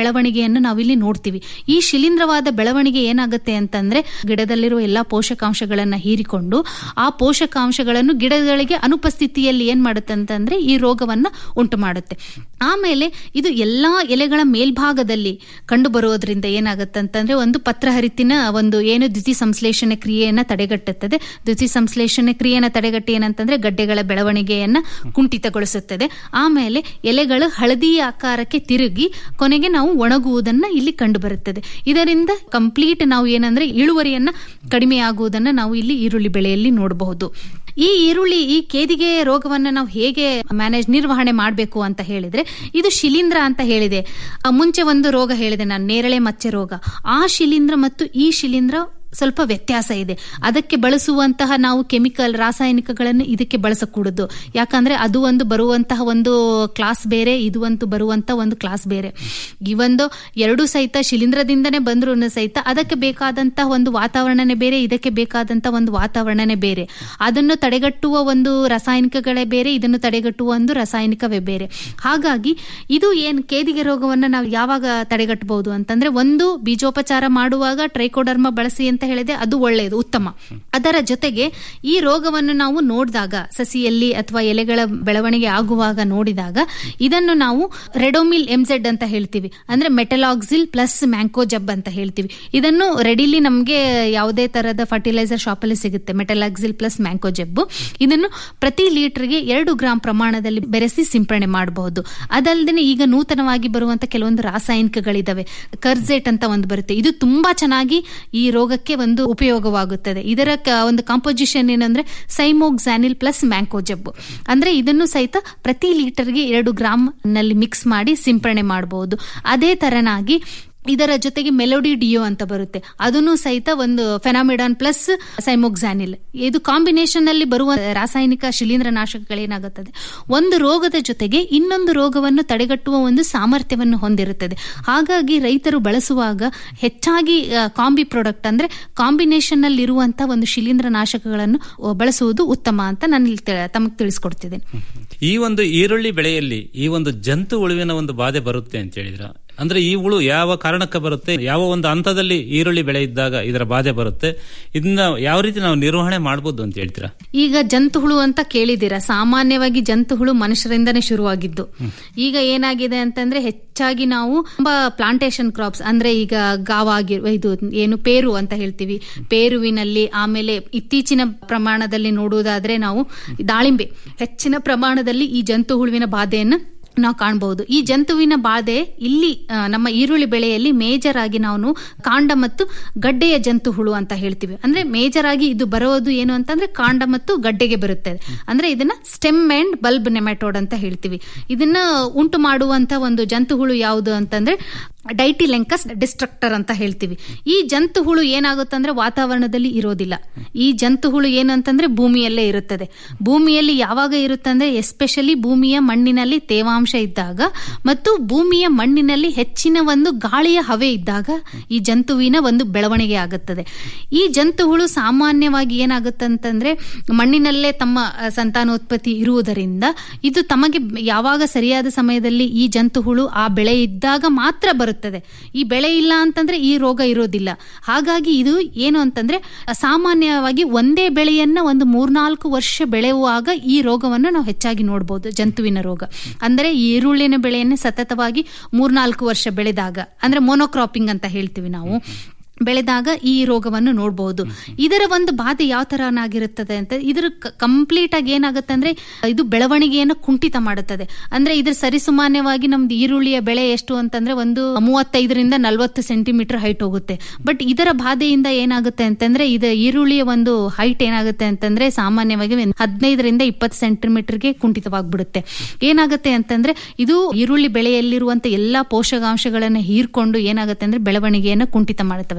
ಬೆಳವಣಿಗೆಯನ್ನು ನಾವಿಲ್ಲಿ ನೋಡ್ತೀವಿ ಈ ಶಿಲೀಂಧ್ರವಾದ ಬೆಳವಣಿಗೆ ಏನಾಗುತ್ತೆ ಅಂತಂದ್ರೆ ಗಿಡದಲ್ಲಿರುವ ಎಲ್ಲಾ ಪೋಷಕಾಂಶಗಳನ್ನ ಹೀರಿಕೊಂಡು ಆ ಪೋಷಕಾಂಶಗಳನ್ನು ಗಿಡಗಳಿಗೆ ಅನುಪಸ್ಥಿತಿಯಲ್ಲಿ ಏನ್ ಮಾಡುತ್ತೆ ಅಂತಂದ್ರೆ ಈ ರೋಗವನ್ನ ಉಂಟು ಮಾಡುತ್ತೆ ಆಮೇಲೆ ಇದು ಎಲ್ಲಾ ಎಲೆಗಳ ಮೇಲ್ಭಾಗದಲ್ಲಿ ಕಂಡು ಬರುವುದರಿಂದ ಏನಾಗುತ್ತೆ ಅಂತಂದ್ರೆ ಒಂದು ಪತ್ರಹರಿತಿನ ಒಂದು ಏನು ದ್ಯುತಿ ಸಂಶ್ಲೇಷಣೆ ಕ್ರಿಯೆಯನ್ನ ತಡೆಗಟ್ಟುತ್ತದೆ ದ್ಯುತಿ ಸಂಶ್ಲೇಷಣೆ ಕ್ರಿಯೆಯನ್ನ ತಡೆಗಟ್ಟಿ ಏನಂತಂದ್ರೆ ಗಡ್ಡೆಗಳ ಬೆಳವಣಿಗೆಯನ್ನ ಕುಂಠಿತಗೊಳಿಸುತ್ತದೆ ಆಮೇಲೆ ಎಲೆಗಳು ಹಳದಿ ಆಕಾರಕ್ಕೆ ತಿರುಗಿ ಕೊನೆಗೆ ನಾವು ಒಣಗುವುದನ್ನ ಇಲ್ಲಿ ಕಂಡು ಬರುತ್ತದೆ ಇದರಿಂದ ಕಂಪ್ಲೀಟ್ ನಾವು ಏನಂದ್ರೆ ಇಳುವರಿಯನ್ನ ಕಡಿಮೆ ಆಗುವುದನ್ನ ನಾವು ಇಲ್ಲಿ ಈರುಳ್ಳಿ ಬೆಳೆಯಲ್ಲಿ ನೋಡಬಹುದು ಈ ಈರುಳ್ಳಿ ಈ ಕೇದಿಗೆ ರೋಗವನ್ನ ನಾವು ಹೇಗೆ ಮ್ಯಾನೇಜ್ ನಿರ್ವಹಣೆ ಮಾಡಬೇಕು ಅಂತ ಹೇಳಿದ್ರೆ ಇದು ಶಿಲೀಂಧ್ರ ಅಂತ ಹೇಳಿದೆ ಆ, ಮುಂಚೆ ಒಂದು ರೋಗ ಹೇಳಿದೆ ನಾನು ನೇರಳೆ ಮಚ್ಚೆ ರೋಗ ಆ ಶಿಲೀಂಧ್ರ ಮತ್ತು ಈ ಶಿಲೀಂಧ್ರ ಸ್ವಲ್ಪ ವ್ಯತ್ಯಾಸ ಇದೆ ಅದಕ್ಕೆ ಬಳಸುವಂತಹ ನಾವು ಕೆಮಿಕಲ್ ರಾಸಾಯನಿಕಗಳನ್ನು ಇದಕ್ಕೆ ಬಳಸಕೂಡದು ಯಾಕಂದ್ರೆ ಅದು ಒಂದು ಬರುವಂತಹ ಒಂದು ಕ್ಲಾಸ್ ಬೇರೆ ಇದು ಒಂದು ಬರುವಂತ ಒಂದು ಕ್ಲಾಸ್ ಬೇರೆ ಈ ಒಂದು ಎರಡು ಸಹಿತ ಶಿಲೀಂಧ್ರದಿಂದನೇ ಬಂದ್ರು ಸಹಿತ ಅದಕ್ಕೆ ಬೇಕಾದಂತಹ ಒಂದು ವಾತಾವರಣನೇ ಬೇರೆ ಇದಕ್ಕೆ ಬೇಕಾದಂತಹ ಒಂದು ವಾತಾವರಣನೇ ಬೇರೆ ಅದನ್ನು ತಡೆಗಟ್ಟುವ ಒಂದು ರಾಸಾಯನಿಕಗಳೇ ಬೇರೆ ಇದನ್ನು ತಡೆಗಟ್ಟುವ ಒಂದು ರಾಸಾಯನಿಕವೇ ಬೇರೆ ಹಾಗಾಗಿ ಇದು ಏನ್ ಕೇದಿಗೆ ರೋಗವನ್ನ ನಾವು ಯಾವಾಗ ತಡೆಗಟ್ಟಬಹುದು ಅಂತಂದ್ರೆ ಒಂದು ಬೀಜೋಪಚಾರ ಮಾಡುವಾಗ ಟ್ರೈಕೋಡರ್ಮ ಬಳಸಿ ಅಂತ ಹೇಳಿದೆ ಅದು ಒಳ್ಳೆಯದು ಉತ್ತಮ ಅದರ ಜೊತೆಗೆ ಈ ರೋಗವನ್ನು ನಾವು ನೋಡಿದಾಗ ಸಸಿಯಲ್ಲಿ ಅಥವಾ ಎಲೆಗಳ ಬೆಳವಣಿಗೆ ಆಗುವಾಗ ನೋಡಿದಾಗ ಇದನ್ನು ನಾವು ರೆಡೋಮಿಲ್ ಎಂಜೆಡ್ ಅಂತ ಹೇಳ್ತೀವಿ ಅಂದ್ರೆ ಮೆಟಲಾಕ್ಸಿಲ್ ಪ್ಲಸ್ ಮ್ಯಾಂಕೋಜಬ್ ಅಂತ ಹೇಳ್ತೀವಿ ಇದನ್ನು ರೆಡಿಲಿ ನಮಗೆ ಯಾವುದೇ ತರಹದ ಫರ್ಟಿಲೈಸರ್ ಶಾಪ್ ಅಲ್ಲಿ ಸಿಗುತ್ತೆ ಮೆಟಲಾಕ್ಸಿಲ್ ಪ್ಲಸ್ ಮ್ಯಾಂಕೋಜಬ್ ಇದನ್ನು ಪ್ರತಿ ಲೀಟರ್ಗೆ ಎರಡು ಗ್ರಾಂ ಪ್ರಮಾಣದಲ್ಲಿ ಬೆರೆಸಿ ಸಿಂಪರಣೆ ಮಾಡಬಹುದು ಅದಲ್ಲದೆ ಈಗ ನೂತನವಾಗಿ ಬರುವಂತ ಕೆಲವೊಂದು ರಾಸಾಯನಿಕಗಳಿದಾವೆ ಕರ್ಜೆಟ್ ಅಂತ ಒಂದು ಬರುತ್ತೆ ಇದು ತುಂಬಾ ಚೆನ್ನಾಗಿ ಈ ರೋಗಕ್ಕೆ ಒಂದು ಉಪಯೋಗವಾಗುತ್ತದೆ ಇದರ ಕ- ಒಂದು ಕಾಂಪೋಸಿಷನ್ ಏನಂದ್ರೆ ಸೈಮೋಕ್ಸಾನಿಲ್ ಪ್ಲಸ್ ಮ್ಯಾಂಕೋಜಬ್ ಅಂದ್ರೆ ಇದನ್ನು ಸಹಿತ ಪ್ರತಿ ಲೀಟರ್ಗೆ ಎರಡು ಗ್ರಾಮ್ ನಲ್ಲಿ ಮಿಕ್ಸ್ ಮಾಡಿ ಸಿಂಪರಣೆ ಮಾಡಬಹುದು ಅದೇ ತರನಾಗಿ ಇದರ ಜೊತೆಗೆ ಮೆಲೋಡಿ ಡಿಯೋ ಅಂತ ಬರುತ್ತೆ ಅದನ್ನು ಸಹಿತ ಒಂದು ಫೆನಾಮಿಡಾನ್ ಪ್ಲಸ್ ಸೈಮೋಕ್ಸಾನಿಲ್ ಇದು ಕಾಂಬಿನೇಷನ್ ಅಲ್ಲಿ ಬರುವ ರಾಸಾಯನಿಕ ಶಿಲೀಂಧ್ರ ನಾಶಕಗಳೇನಾಗುತ್ತದೆ ಒಂದು ರೋಗದ ಜೊತೆಗೆ ಇನ್ನೊಂದು ರೋಗವನ್ನು ತಡೆಗಟ್ಟುವ ಒಂದು ಸಾಮರ್ಥ್ಯವನ್ನು ಹೊಂದಿರುತ್ತದೆ ಹಾಗಾಗಿ ರೈತರು ಬಳಸುವಾಗ ಹೆಚ್ಚಾಗಿ ಆ, ಕಾಂಬಿ ಪ್ರಾಡಕ್ಟ್ ಅಂದ್ರೆ ಕಾಂಬಿನೇಷನ್ ಅಲ್ಲಿ ಇರುವಂತಹ ಒಂದು ಶಿಲೀಂಧ್ರ ನಾಶಕಗಳನ್ನು ಆ, ಬಳಸುವುದು ಉತ್ತಮ ಅಂತ ನಾನು ಇಲ್ಲಿ ತಿ- ತಮಗೆ ತಿಳಿಸ್ಕೊಡ್ತಿದ್ದೇನೆ ಈ ಒಂದು ಈರುಳ್ಳಿ ಬೆಳೆಯಲ್ಲಿ ಈ ಒಂದು ಜಂತು ಹುಳುವಿನ ಒಂದು ಬಾಧೆ ಬರುತ್ತೆ ಅಂತ ಹೇಳಿದ್ರ ಅಂದ್ರೆ ಈ ಹುಳು ಯಾವ ಕಾರಣಕ್ಕೆ ಬರುತ್ತೆ ಯಾವ ಒಂದು ಹಂತದಲ್ಲಿ ಈರುಳ್ಳಿ ಬೆಳೆ ಇದ್ದಾಗ ಇದರ ಬಾಧೆ ಬರುತ್ತೆ ಇದನ್ನ ಯಾವ ರೀತಿ ನಾವು ನಿರ್ವಹಣೆ ಮಾಡಬಹುದು ಅಂತ ಹೇಳ್ತೀರಾ ಈಗ ಜಂತು ಹುಳು ಅಂತ ಕೇಳಿದ್ದೀರಾ ಸಾಮಾನ್ಯವಾಗಿ ಜಂತು ಹುಳು ಮನುಷ್ಯರಿಂದನೇ ಶುರುವಾಗಿದ್ದು ಈಗ ಏನಾಗಿದೆ ಅಂತಂದ್ರೆ ಹೆಚ್ಚಾಗಿ ನಾವು ತುಂಬಾ ಪ್ಲಾಂಟೇಶನ್ ಕ್ರಾಪ್ಸ್ ಅಂದ್ರೆ ಈಗ ಗಾವಾಗಿ ಇದು ಏನು ಪೇರು ಅಂತ ಹೇಳ್ತೀವಿ ಪೇರುವಿನಲ್ಲಿ ಆಮೇಲೆ ಇತ್ತೀಚಿನ ಪ್ರಮಾಣದಲ್ಲಿ ನೋಡುವುದಾದ್ರೆ ನಾವು ದಾಳಿಂಬೆ ಹೆಚ್ಚಿನ ಪ್ರಮಾಣದಲ್ಲಿ ಈ ಜಂತು ಹುಳುವಿನ ಬಾಧೆಯನ್ನು ನಾವು ಕಾಣಬಹುದು ಈ ಜಂತುವಿನ ಬಾಧೆ ಇಲ್ಲಿ ಆ, ನಮ್ಮ ಈರುಳ್ಳಿ ಬೆಳೆಯಲ್ಲಿ ಮೇಜರ್ ಆಗಿ ನಾವು ಕಾಂಡ ಮತ್ತು ಗಡ್ಡೆಯ ಜಂತು ಹುಳು ಅಂತ ಹೇಳ್ತೀವಿ ಅಂದ್ರೆ ಮೇಜರ್ ಆಗಿ ಇದು ಬರೋದು ಏನು ಅಂತಂದ್ರೆ ಕಾಂಡ ಮತ್ತು ಗಡ್ಡೆಗೆ ಬರುತ್ತದೆ ಅಂದ್ರೆ ಇದನ್ನ ಸ್ಟೆಮ್ ಅಂಡ್ ಬಲ್ಬ್ ನೆಮೆಟೋಡ್ ಅಂತ ಹೇಳ್ತೀವಿ ಇದನ್ನ ಉಂಟು ಮಾಡುವಂತ ಒಂದು ಜಂತು ಹುಳು ಯಾವುದು ಅಂತಂದ್ರೆ ಡೈಟಿಲೆಂಕಸ್ ಡಿಸ್ಟ್ರಕ್ಟರ್ ಅಂತ ಹೇಳ್ತೀವಿ ಈ ಜಂತು ಹುಳು ಏನಾಗುತ್ತಂದ್ರೆ ವಾತಾವರಣದಲ್ಲಿ ಇರೋದಿಲ್ಲ ಈ ಜಂತು ಹುಳು ಏನಂತಂದ್ರೆ ಭೂಮಿಯಲ್ಲೇ ಇರುತ್ತದೆ ಭೂಮಿಯಲ್ಲಿ ಯಾವಾಗ ಇರುತ್ತಂದ್ರೆ ಎಸ್ಪೆಷಲಿ ಭೂಮಿಯ ಮಣ್ಣಿನಲ್ಲಿ ತೇವಾಂಶ ಇದ್ದಾಗ ಮತ್ತು ಭೂಮಿಯ ಮಣ್ಣಿನಲ್ಲಿ ಹೆಚ್ಚಿನ ಒಂದು ಗಾಳಿಯ ಹವೆ ಇದ್ದಾಗ ಈ ಜಂತುವಿನ ಒಂದು ಬೆಳವಣಿಗೆ ಆಗುತ್ತದೆ ಈ ಜಂತು ಹುಳು ಸಾಮಾನ್ಯವಾಗಿ ಏನಾಗುತ್ತಂತಂದ್ರೆ ಮಣ್ಣಿನಲ್ಲೇ ತಮ್ಮ ಅಹ್, ಸಂತಾನೋತ್ಪತ್ತಿ ಇರುವುದರಿಂದ ಇದು ತಮಗೆ ಯಾವಾಗ ಸರಿಯಾದ ಸಮಯದಲ್ಲಿ ಈ ಜಂತು ಹುಳು ಆ ಬೆಳೆ ಇದ್ದಾಗ ಮಾತ್ರ ಬರುತ್ತದೆ ಈ ಬೆಳೆ ಇಲ್ಲ ಅಂತಂದ್ರೆ ಈ ರೋಗ ಇರೋದಿಲ್ಲ ಹಾಗಾಗಿ ಇದು ಏನು ಅಂತಂದ್ರೆ ಸಾಮಾನ್ಯವಾಗಿ ಒಂದೇ ಬೆಳೆಯನ್ನ ಒಂದು ಮೂರ್ನಾಲ್ಕು ವರ್ಷ ಬೆಳೆಯುವಾಗ ಈ ರೋಗವನ್ನು ನಾವು ಹೆಚ್ಚಾಗಿ ನೋಡಬಹುದು ಜಂತುವಿನ ರೋಗ ಅಂದ್ರೆ ಈ ಈರುಳ್ಳಿನ ಬೆಳೆಯನ್ನೇ ಸತತವಾಗಿ ಮೂರ್ನಾಲ್ಕು ವರ್ಷ ಬೆಳೆದಾಗ ಅಂದ್ರೆ ಮೊನೋಕ್ರಾಪಿಂಗ್ ಅಂತ ಹೇಳ್ತೀವಿ ನಾವು ಬೆಳೆದಾಗ ಈ ರೋಗವನ್ನು ನೋಡಬಹುದು ಇದರ ಒಂದು ಬಾಧೆ ಯಾವ ತರನಾಗಿರುತ್ತದೆ ಅಂತ ಇದರ ಕಂಪ್ಲೀಟ್ ಆಗಿ ಏನಾಗುತ್ತೆ ಅಂದ್ರೆ ಇದು ಬೆಳವಣಿಗೆಯನ್ನು ಕುಂಠಿತ ಮಾಡುತ್ತದೆ ಅಂದ್ರೆ ಇದ್ರ ಸರಿಸುಮಾನ್ಯವಾಗಿ ನಮ್ದು ಈರುಳ್ಳಿಯ ಬೆಳೆ ಎಷ್ಟು ಅಂತಂದ್ರೆ ಒಂದು ಮೂವತ್ತೈದರಿಂದ ನಲವತ್ತು ಸೆಂಟಿಮೀಟರ್ ಹೈಟ್ ಹೋಗುತ್ತೆ ಬಟ್ ಇದರ ಬಾಧೆಯಿಂದ ಏನಾಗುತ್ತೆ ಅಂತಂದ್ರೆ ಇದು ಈರುಳ್ಳಿಯ ಒಂದು ಹೈಟ್ ಏನಾಗುತ್ತೆ ಅಂತಂದ್ರೆ ಸಾಮಾನ್ಯವಾಗಿ ಒಂದು ಹದಿನೈದರಿಂದ ಇಪ್ಪತ್ತು ಸೆಂಟಿಮೀಟರ್ಗೆ ಕುಂಠಿತವಾಗ್ಬಿಡುತ್ತೆ ಏನಾಗುತ್ತೆ ಅಂತಂದ್ರೆ ಇದು ಈರುಳ್ಳಿ ಬೆಳೆಯಲ್ಲಿರುವಂತ ಎಲ್ಲಾ ಪೋಷಕಾಂಶಗಳನ್ನು ಹೀರ್ಕೊಂಡು ಏನಾಗುತ್ತೆ ಅಂದ್ರೆ ಬೆಳವಣಿಗೆಯನ್ನು ಕುಂಠಿತ ಮಾಡುತ್ತವೆ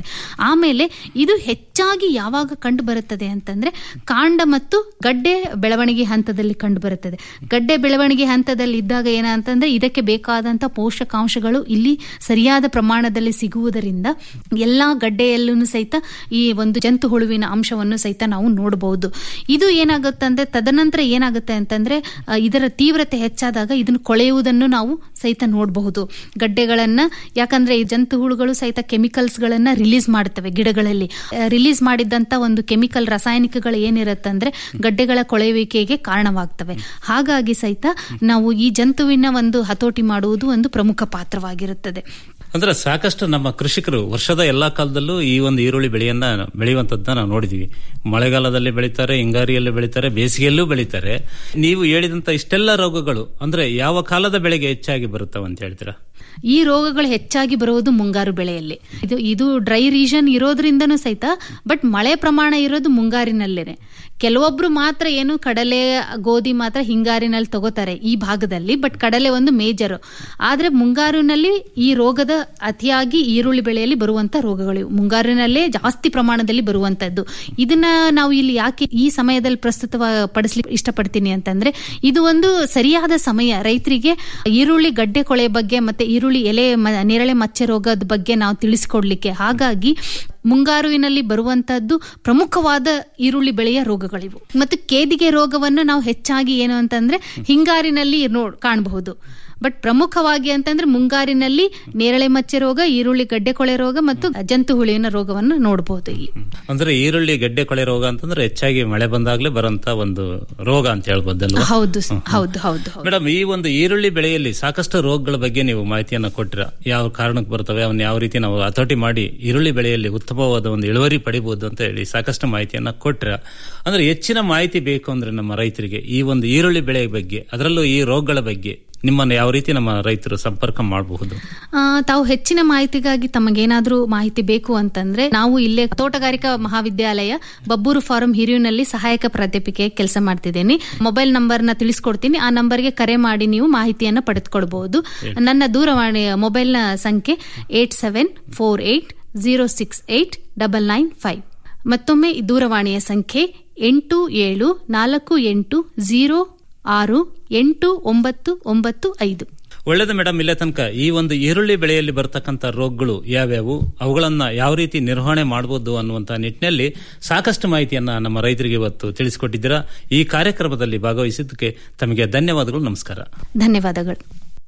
ಆಮೇಲೆ ಇದು ಹೆಚ್ಚಾಗಿ ಯಾವಾಗ ಕಂಡು ಬರುತ್ತದೆ ಅಂತಂದ್ರೆ ಕಾಂಡ ಮತ್ತು ಗಡ್ಡೆ ಬೆಳವಣಿಗೆ ಹಂತದಲ್ಲಿ ಕಂಡು ಬರುತ್ತದೆ ಗಡ್ಡೆ ಬೆಳವಣಿಗೆ ಹಂತದಲ್ಲಿ ಇದ್ದಾಗ ಏನಂತಂದ್ರೆ ಇದಕ್ಕೆ ಬೇಕಾದಂತ ಪೋಷಕಾಂಶಗಳು ಇಲ್ಲಿ ಸರಿಯಾದ ಪ್ರಮಾಣದಲ್ಲಿ ಸಿಗುವುದರಿಂದ ಎಲ್ಲಾ ಗಡ್ಡೆಯಲ್ಲೂ ಸಹಿತ ಈ ಒಂದು ಜಂತು ಹುಳುವಿನ ಅಂಶವನ್ನು ಸಹಿತ ನಾವು ನೋಡಬಹುದು ಇದು ಏನಾಗುತ್ತೆ ಅಂದ್ರೆ ತದನಂತರ ಏನಾಗುತ್ತೆ ಅಂತಂದ್ರೆ ಆ, ಇದರ ತೀವ್ರತೆ ಹೆಚ್ಚಾದಾಗ ಇದನ್ನು ಕೊಳೆಯುವುದನ್ನು ನಾವು ಸಹಿತ ನೋಡಬಹುದು ಗಡ್ಡೆಗಳನ್ನ ಯಾಕಂದ್ರೆ ಈ ಜಂತು ಹುಳುಗಳು ಸಹಿತ ಕೆಮಿಕಲ್ಸ್ ಗಳನ್ನ ರಿಲೀಸ್ ಮಾಡುತ್ತವೆ ಗಿಡಗಳಲ್ಲಿ ರಿಲೀಸ್ ಮಾಡಿದಂತ ಒಂದು ಕೆಮಿಕಲ್ ರಾಸಾಯನಿಕಗಳು ಏನಿರುತ್ತಂದ್ರೆ ಗಡ್ಡೆಗಳ ಕೊಳೆಯುವಿಕೆಗೆ ಕಾರಣವಾಗ್ತವೆ ಹಾಗಾಗಿ ಸಹಿತ ನಾವು ಈ ಜಂತುವಿನ ಒಂದು ಹತೋಟಿ ಮಾಡುವುದು ಒಂದು ಪ್ರಮುಖ ಪಾತ್ರವಾಗಿರುತ್ತದೆ ಅಂದ್ರೆ ಸಾಕಷ್ಟು ನಮ್ಮ ಕೃಷಿಕರು ವರ್ಷದ ಎಲ್ಲಾ ಕಾಲದಲ್ಲೂ ಈ ಒಂದು ಈರುಳ್ಳಿ ಬೆಳೆಯನ್ನ ಬೆಳೆಯುವಂತದ್ದನ್ನ ನಾವು ನೋಡಿದೀವಿ ಮಳೆಗಾಲದಲ್ಲಿ ಬೆಳೀತಾರೆ ಹಿಂಗಾರಿಯಲ್ಲಿ ಬೆಳೀತಾರೆ ಬೇಸಿಗೆಯಲ್ಲೂ ಬೆಳೀತಾರೆ ನೀವು ಹೇಳಿದಂತ ಇಷ್ಟೆಲ್ಲ ರೋಗಗಳು ಅಂದ್ರೆ ಯಾವ ಕಾಲದ ಬೆಳೆಗೆ ಹೆಚ್ಚಾಗಿ ಬರುತ್ತವೆ ಅಂತ ಹೇಳ್ತೀರಾ ಈ ರೋಗಗಳು ಹೆಚ್ಚಾಗಿ ಬರುವುದು ಮುಂಗಾರು ಬೆಳೆಯಲ್ಲಿ ಇದು ಇದು ಡ್ರೈ ರೀಜನ್ ಇರೋದ್ರಿಂದನೂ ಸಹಿತ ಬಟ್ ಮಳೆ ಪ್ರಮಾಣ ಇರೋದು ಮುಂಗಾರಿನಲ್ಲೇನೆ ಕೆಲವೊಬ್ರು ಮಾತ್ರ ಏನು ಕಡಲೆ ಗೋಧಿ ಮಾತ್ರ ಹಿಂಗಾರಿನಲ್ಲಿ ತಗೋತಾರೆ ಈ ಭಾಗದಲ್ಲಿ ಬಟ್ ಕಡಲೆ ಒಂದು ಮೇಜರ್ ಆದ್ರೆ ಮುಂಗಾರಿನಲ್ಲಿ ಈ ರೋಗದ ಅತಿಯಾಗಿ ಈರುಳ್ಳಿ ಬೆಳೆಯಲ್ಲಿ ಬರುವಂತ ರೋಗಗಳು ಇವು. ಮುಂಗಾರಿನಲ್ಲೇ ಜಾಸ್ತಿ ಪ್ರಮಾಣದಲ್ಲಿ ಬರುವಂತದ್ದು ಇದನ್ನ ನಾವು ಇಲ್ಲಿ ಯಾಕೆ ಈ ಸಮಯದಲ್ಲಿ ಪ್ರಸ್ತುತ ಪಡಿಸ್ಲಿಕ್ಕೆ ಇಷ್ಟಪಡ್ತೀನಿ ಅಂತಂದ್ರೆ ಇದು ಒಂದು ಸರಿಯಾದ ಸಮಯ ರೈತರಿಗೆ ಈರುಳ್ಳಿ ಗಡ್ಡೆ ಕೊಳೆ ಬಗ್ಗೆ ಮತ್ತೆ ಈರುಳ್ಳಿ ಎಲೆ ಮ- ನೇರಳೆ ಮಚ್ಚೆ ರೋಗದ ಬಗ್ಗೆ ನಾವು ತಿಳಿಸ್ಕೊಡ್ಲಿಕ್ಕೆ ಹಾಗಾಗಿ ಮುಂಗಾರುವಿನಲ್ಲಿ ಬರುವಂತದ್ದು ಪ್ರಮುಖವಾದ ಈರುಳ್ಳಿ ಬೆಳೆಯ ರೋಗಗಳಿವು ಮತ್ತು ಕೇದಿಗೆ ರೋಗವನ್ನು ನಾವು ಹೆಚ್ಚಾಗಿ ಏನು ಅಂತಂದ್ರೆ ಹಿಂಗಾರಿನಲ್ಲಿ ನೋಡ್ ಕಾಣಬಹುದು ಬಟ್ ಪ್ರಮುಖವಾಗಿ ಅಂತಂದ್ರೆ ಮುಂಗಾರಿನಲ್ಲಿ ನೇರಳೆ ಮಚ್ಚೆ ರೋಗ ಈರುಳ್ಳಿ ಗಡ್ಡೆ ಕೊಳೆ ರೋಗ ಮತ್ತು ಜಂತು ಹುಳುವಿನ ರೋಗವನ್ನು ನೋಡಬಹುದು ಇಲ್ಲಿ ಅಂದ್ರೆ ಈರುಳ್ಳಿ ಗಡ್ಡೆ ಕೊಳೆ ರೋಗ ಅಂತಂದ್ರೆ ಹೆಚ್ಚಾಗಿ ಮಳೆ ಬಂದಾಗ್ಲೇ ಬರಂತ ಒಂದು ರೋಗ ಅಂತ ಹೇಳ್ಬೋದಲ್ವಾ ಹೌದು ಸ- ಹೌದು ಹೌದು ಹೌದು ಮೇಡಮ್ ಈ ಒಂದು ಈರುಳ್ಳಿ ಬೆಳೆಯಲ್ಲಿ ಸಾಕಷ್ಟು ರೋಗಗಳ ಬಗ್ಗೆ ನೀವು ಮಾಹಿತಿಯನ್ನ ಕೊಟ್ಟಿರ ಯಾವ ಕಾರಣಕ್ಕೆ ಬರ್ತವೆ ಅವನ್ನ ಯಾವ ರೀತಿ ನಾವು ಹತೋಟಿ ಮಾಡಿ ಈರುಳ್ಳಿ ಬೆಳೆಯಲ್ಲಿ ಉತ್ತಮವಾದ ಒಂದು ಇಳುವರಿ ಪಡಿಬಹುದು ಅಂತ ಹೇಳಿ ಸಾಕಷ್ಟು ಮಾಹಿತಿಯನ್ನ ಕೊಟ್ರ ಅಂದ್ರೆ ಹೆಚ್ಚಿನ ಮಾಹಿತಿ ಬೇಕು ಅಂದ್ರೆ ನಮ್ಮ ರೈತರಿಗೆ ಈ ಒಂದು ಈರುಳ್ಳಿ ಬೆಳೆ ಬಗ್ಗೆ ಅದರಲ್ಲೂ ಈ ರೋಗಗಳ ಬಗ್ಗೆ ನಿಮ್ಮನ್ನು ಯಾವ ರೀತಿ ನಮ್ಮ ರೈತರು ಸಂಪರ್ಕ ಮಾಡಬಹುದು ಆ, ತಾವು ಹೆಚ್ಚಿನ ಮಾಹಿತಿಗಾಗಿ ತಮಗೇನಾದ್ರೂ ಮಾಹಿತಿ ಬೇಕು ಅಂತಂದ್ರೆ ನಾವು ಇಲ್ಲೇ ತೋಟಗಾರಿಕಾ ಮಹಾವಿದ್ಯಾಲಯ ಬಬ್ಬೂರು ಫಾರಂ ಹಿರಿಯೂರಿನಲ್ಲಿ ಸಹಾಯಕ ಪ್ರಾಧ್ಯಾಪಿಕೆ ಕೆಲಸ ಮಾಡ್ತಿದ್ದೇನೆ ಮೊಬೈಲ್ ನಂಬರ್ ನ ತಿಳಿಸ್ಕೊಡ್ತೀನಿ ಆ ನಂಬರ್ಗೆ ಕರೆ ಮಾಡಿ ನೀವು ಮಾಹಿತಿಯನ್ನು ಪಡೆದುಕೊಳ್ಬಹುದು ನನ್ನ ದೂರವಾಣಿ ಮೊಬೈಲ್ನ ಸಂಖ್ಯೆ eight seven four eight zero six eight double nine five ಮತ್ತೊಮ್ಮೆ ಈ ದೂರವಾಣಿಯ ಸಂಖ್ಯೆ ಎಂಟು ಏಳು ನಾಲ್ಕು ಎಂಟು ಜೀರೋ ಆರು ಎಂಟು ಒಂಬತ್ತು ಒಂಬತ್ತು ಐದು ಒಳ್ಳೇದು ಮೇಡಮ್ ಇಲ್ಲೇ ತನಕ ಈ ಒಂದು ಈರುಳ್ಳಿ ಬೆಳೆಯಲ್ಲಿ ಬರ್ತಕ್ಕಂಥ ರೋಗಗಳು ಯಾವ್ಯಾವು ಅವುಗಳನ್ನ ಯಾವ ರೀತಿ ನಿರ್ವಹಣೆ ಮಾಡಬಹುದು ಅನ್ನುವಂತ ನಿಟ್ಟಿನಲ್ಲಿ ಸಾಕಷ್ಟು ಮಾಹಿತಿಯನ್ನ ನಮ್ಮ ರೈತರಿಗೆ ಇವತ್ತು ತಿಳಿಸಿಕೊಟ್ಟಿದ್ದೀರಾ ಈ ಕಾರ್ಯಕ್ರಮದಲ್ಲಿ ಭಾಗವಹಿಸಿದ್ದಕ್ಕೆ ತಮಗೆ ಧನ್ಯವಾದಗಳು ನಮಸ್ಕಾರ ಧನ್ಯವಾದಗಳು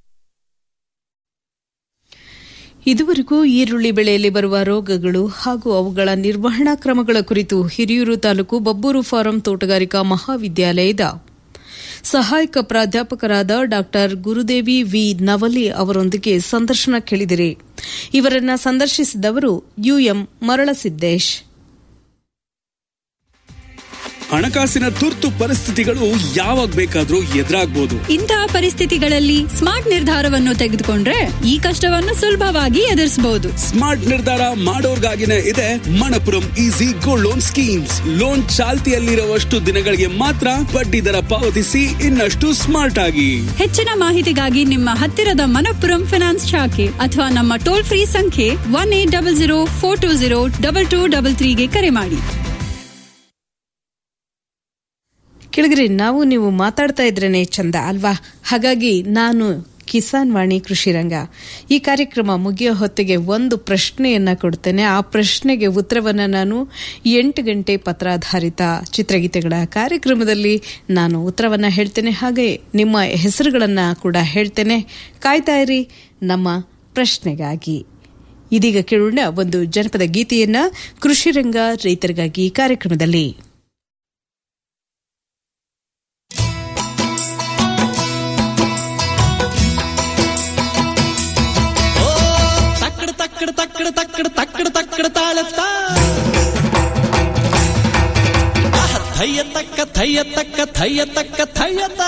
ಇದುವರೆಗೂ ಈರುಳ್ಳಿ ಬೆಳೆಯಲ್ಲಿ ಬರುವ ರೋಗಗಳು ಹಾಗೂ ಅವುಗಳ ನಿರ್ವಹಣಾ ಕ್ರಮಗಳ ಕುರಿತು ಹಿರಿಯೂರು ತಾಲೂಕು ಬಬ್ಬೂರು ಫಾರಂ ತೋಟಗಾರಿಕಾ ಮಹಾವಿದ್ಯಾಲಯದ ಸಹಾಯಕ ಪ್ರಾಧ್ಯಾಪಕರಾದ ಡಾ ಗುರುದೇವಿ ವಿ ನವಲಿ ಅವರೊಂದಿಗೆ ಸಂದರ್ಶನ ಕೇಳಿದಿರಿ ಇವರನ್ನ ಸಂದರ್ಶಿಸಿದವರು ಯುಎಂ ಮರಳಸಿದ್ದೇಶ್ ಹಣಕಾಸಿನ ತುರ್ತು ಪರಿಸ್ಥಿತಿಗಳು ಯಾವಾಗ ಬೇಕಾದ್ರೂ ಎದುರಾಗ್ಬೋದು ಇಂತಹ ಪರಿಸ್ಥಿತಿಗಳಲ್ಲಿ ಸ್ಮಾರ್ಟ್ ನಿರ್ಧಾರವನ್ನು ತೆಗೆದುಕೊಂಡ್ರೆ ಈ ಕಷ್ಟವನ್ನು ಸುಲಭವಾಗಿ ಎದುರಿಸಬಹುದು ಸ್ಮಾರ್ಟ್ ನಿರ್ಧಾರ ಮಾಡೋರ್ಗಾಗಿನೇ ಇದೆ Manappuram easy gold loan schemes loan ಚಾಲ್ತಿಯಲ್ಲಿರುವಷ್ಟು ದಿನಗಳಿಗೆ ಮಾತ್ರ ಬಡ್ಡಿ ದರ ಪಾವತಿಸಿ ಇನ್ನಷ್ಟು ಸ್ಮಾರ್ಟ್ ಆಗಿ ಹೆಚ್ಚಿನ ಮಾಹಿತಿಗಾಗಿ ನಿಮ್ಮ ಹತ್ತಿರದ ಮನಪ್ಪುರಂ ಫಿನಾನ್ಸ್ ಶಾಖೆ ಅಥವಾ ನಮ್ಮ ಟೋಲ್ ಫ್ರೀ ಸಂಖ್ಯೆ one eight double zero four two zero double two double ತ್ರೀಗೆ ಕರೆ ಮಾಡಿ ಕೆಳಗರೆ ನಾವು ನೀವು ಮಾತಾಡ್ತಾ ಇದ್ರೇನೆ ಚಂದ ಅಲ್ವಾ ಹಾಗಾಗಿ ನಾನು ಕಿಸಾನ್ ವಾಣಿ ಕೃಷಿ ರಂಗ ಈ ಕಾರ್ಯಕ್ರಮ ಮುಗಿಯೋ ಹೊತ್ತಿಗೆ ಒಂದು ಪ್ರಶ್ನೆಯನ್ನ ಕೊಡ್ತೇನೆ ಆ ಪ್ರಶ್ನೆಗೆ ಉತ್ತರವನ್ನ ನಾನು ಎಂಟು ಗಂಟೆ ಪತ್ರಾಧಾರಿತ ಚಿತ್ರಗೀತೆಗಳ ಕಾರ್ಯಕ್ರಮದಲ್ಲಿ ನಾನು ಉತ್ತರವನ್ನ ಹೇಳ್ತೇನೆ ಹಾಗೆ ನಿಮ್ಮ ಹೆಸರುಗಳನ್ನ ಕೂಡ ಹೇಳ್ತೇನೆ ಕಾಯ್ತಾ ಇರಿ ನಮ್ಮ ಪ್ರಶ್ನೆಗಾಗಿ ಇದೀಗ ಕೇಳೋಣ ಒಂದು ಜನಪದ ಗೀತೆಯನ್ನ ಕೃಷಿ ರಂಗ ರೈತರಿಗಾಗಿ ಕಾರ್ಯಕ್ರಮದಲ್ಲಿ ತಕ್ಕಡ ತಕ್ಕಡ ತಕ್ಕಡ ತಕ್ಕಡ ತಕ್ಕಡ ತಕ್ಕಡ ತಾಳತ್ತ ಆಹ, ಥಯ್ಯ ತಕ್ಕ ಥಯ್ಯ ತಕ್ಕ ಥಯ್ಯ ತಕ್ಕ ಥಯ್ಯತ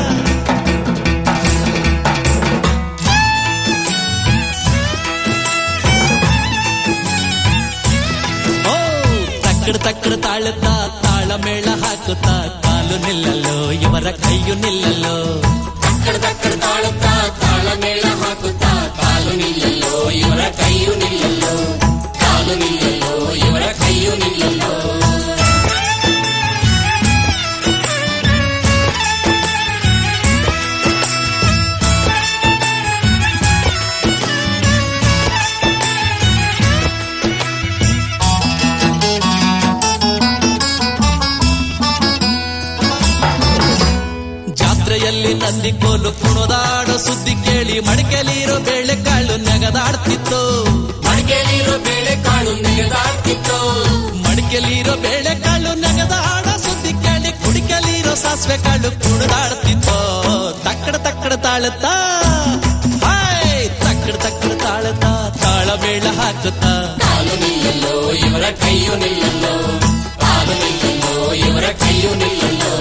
ಓ ತಕ್ಕಡ ತಕ್ಕಡ ತಾಳತ್ತ ತಾಳ ಮೇಳ ಹಾಕುತ್ತ ಕಾಲು ನಿಲ್ಲಲು ಇವರ ಕೈಯು ನಿಲ್ಲಲು ತಕ್ಕಡ ತಕ್ಕಡ ತಾಳುತ್ತ ತಾಳ ಮೇಳ ಹಾಕುತ್ತ ಕಾಲು ನಿಲ್ಲಲು ಇವರ ಕೈಯು ನಿಲ್ಲಲು ಕಾಲು ನಿಲ್ಲಲು ನಂದಿ ಕೋಲು ಕುಣದಾಡೋ ಸುದ್ದಿ ಕೇಳಿ ಮಡಿಕೆಲಿರೋ ಬೇಳೆ ಕಾಳು ನೆಗದಾಡ್ತಿತ್ತು ಮಡಿಕೆಲಿರೋ ಬೇಳೆ ಕಾಳು ನೆಗದಾಡ್ತಿತ್ತು ಮಡಿಕೆಲಿರೋ ಬೇಳೆ ಕಾಳು ನೆಗದಾಡೋ ಸುದ್ದಿ ಕೇಳಿ ಕುಡಿಕೆಲಿರೋ ಸಾಸಿವೆ ಕಾಳು ಕುಣದಾಡ್ತಿತ್ತು ತಕ್ಕಡ ತಕ್ಕಡ ತಾಳುತ್ತಾ ಹಾಯ್ ತಕ್ಕಡ ತಕ್ಕಡ ತಾಳುತ್ತಾ ತಾಳ ಮೇಳ ಹಾಕುತ್ತಾ ಕಾಲು ನಿಲ್ಲಲ್ಲೋ ಇವರ ಕೈಯು ನಿಲ್ಲಲ್ಲೋ ಕಾಲು ನಿಲ್ಲಲ್ಲೋ ಇವರ ಕೈಯು ನಿಲ್ಲಲ್ಲೋ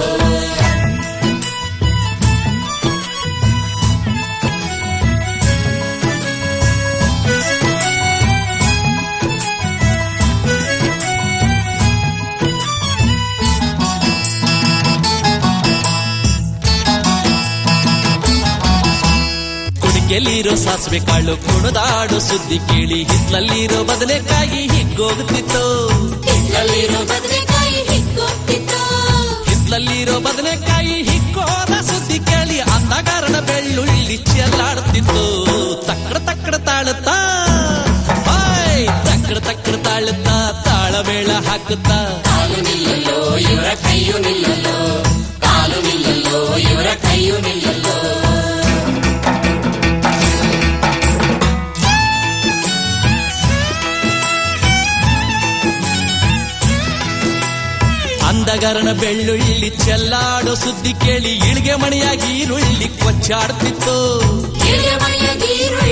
ಕುಡಿಕೆಲಿರೋ ಸಾಸಿವೆ ಕಾಳು ಕುಣದಾಡು ಸುದ್ದಿ ಕೇಳಿ ಹಿತ್ಲಲ್ಲಿರೋ ಬದನೆಕಾಯಿ ಹಿಗ್ಗೋಗುತ್ತಿತ್ತು ಹಿತ್ಲಲ್ಲಿರೋ ಬದನೆಕಾಯಿ ಹಿಗ್ಗೋಗ್ತಿತ್ತು ಹಿತ್ಲಲ್ಲಿರೋ ಬದನೆಕಾಯಿ ಹಿಗ್ಗೋದ ಸುದ್ದಿ ಕೇಳಿ ಅಂದಗಾರನ ಬೆಳ್ಳುಳ್ಳಿ ಚೆಲ್ಲಾಡುತ್ತಿತ್ತು ತಕ್ಕಡ ತಕ್ಕಡ ತಾಳುತ್ತಾ ಹಾಯ್ ತಕ್ಕಡ ತಕ್ಕಡ ತಾಳುತ್ತಾ ತಾಳಮೇಳ ಹಾಕುತ್ತಾ ಕಾಲು ನಿಲ್ಲಲ್ಲೋ ಇವರ ಕೈಯು ನಿಲ್ಲಲ್ಲೋ ಕಾಲು ನಿಲ್ಲಲ್ಲೋ ಇವರ ಕೈಯು ನಿಲ್ಲಲ್ಲೋ ಅಂದಗರನ ಬೆಳ್ಳುಳ್ಳಿ ಚೆಲ್ಲಾಡೋ ಸುದ್ದಿ ಕೇಳಿ ಇಳಿಗೆ ಮಣಿಯಾಗಿ ಈರುಳ್ಳಿ ಕೊಚ್ಚಾಡ್ತಿತ್ತು ಇಳಿಗೆ ಮಣಿಯಾಗಿ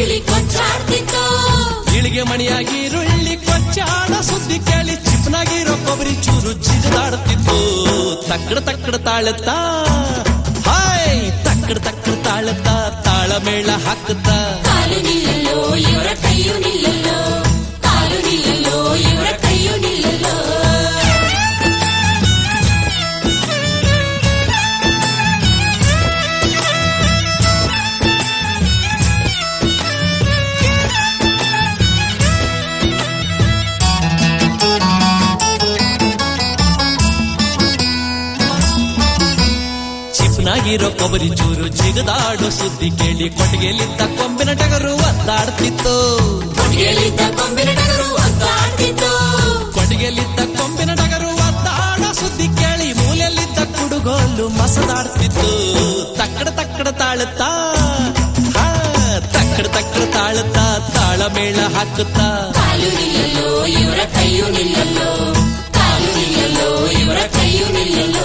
ಈರುಳ್ಳಿ ಕೊಚ್ಚಾಡೋ ಸುದ್ದಿ ಕೇಳಿ ಚಿಪ್ನಾಗಿರೋ ಕೊಬ್ಬರಿ ಚೂರು ಜಿಗಿದಾಡ್ತಿತ್ತು ತಕ್ಕಡ ತಕ್ಕಡ ತಾಳುತ್ತಾ ಹಾಯ್ ತಕ್ಕಡ ತಕ್ಕಡ ತಾಳುತ್ತಾ ತಾಳಮೇಳ ಹಾಕುತ್ತಾ ಕಾಲು ನಿಲ್ಲಲ್ಲೋ ಇವರ ಕೈಯು ನಿಲ್ಲಲ್ಲೋ ಕಾಲು ನಿಲ್ಲಲ್ಲೋ ಇವರ ಕೈಯು ನಿಲ್ಲಲ್ಲೋ ಚಿಪ್ನಾಗಿರೋ ಕೊಬ್ಬರಿ ಚೂರು ಜಿಗದಾಡೋ ಸುದ್ದಿ ಕೇಳಿ ಕೊಟ್ಟಿಗೆಲಿದ್ದ ಕೊಂಬಿನ ಟಗರು ಒದ್ದಾಡ್ತಿತ್ತು ಕೊಟ್ಟಿಗೆಲಿದ್ದ ಕೊಂಬಿನ ಟಗರು ಒದ್ದಾಡ್ತಿತ್ತು ಕೊಟ್ಟಿಗೆಲಿದ್ದ ಕೊಂಬಿನ ಟಗರು ಒದ್ದಾಡೋ ಸುದ್ದಿ ಕೇಳಿ ಮೂಲೆಯಲ್ಲಿದ್ದ ಕುಡುಗೋಲು ಮಸದಾಡ್ತಿತ್ತು ತಕ್ಕಡ ತಕ್ಕಡ ತಾಳುತ್ತಾ ಹಾ, ತಕ್ಕಡ ತಕ್ಕಡ ತಾಳುತ್ತಾ ತಾಳಮೇಳ ಹಾಕುತ್ತಾ ಕಾಲು ನಿಲ್ಲಲ್ಲೋ ಇವರ ಕೈಯು ನಿಲ್ಲಲ್ಲೋ ಕಾಲು ನಿಲ್ಲಲ್ಲೋ ಇವರ ಕೈಯು ನಿಲ್ಲಲ್ಲೋ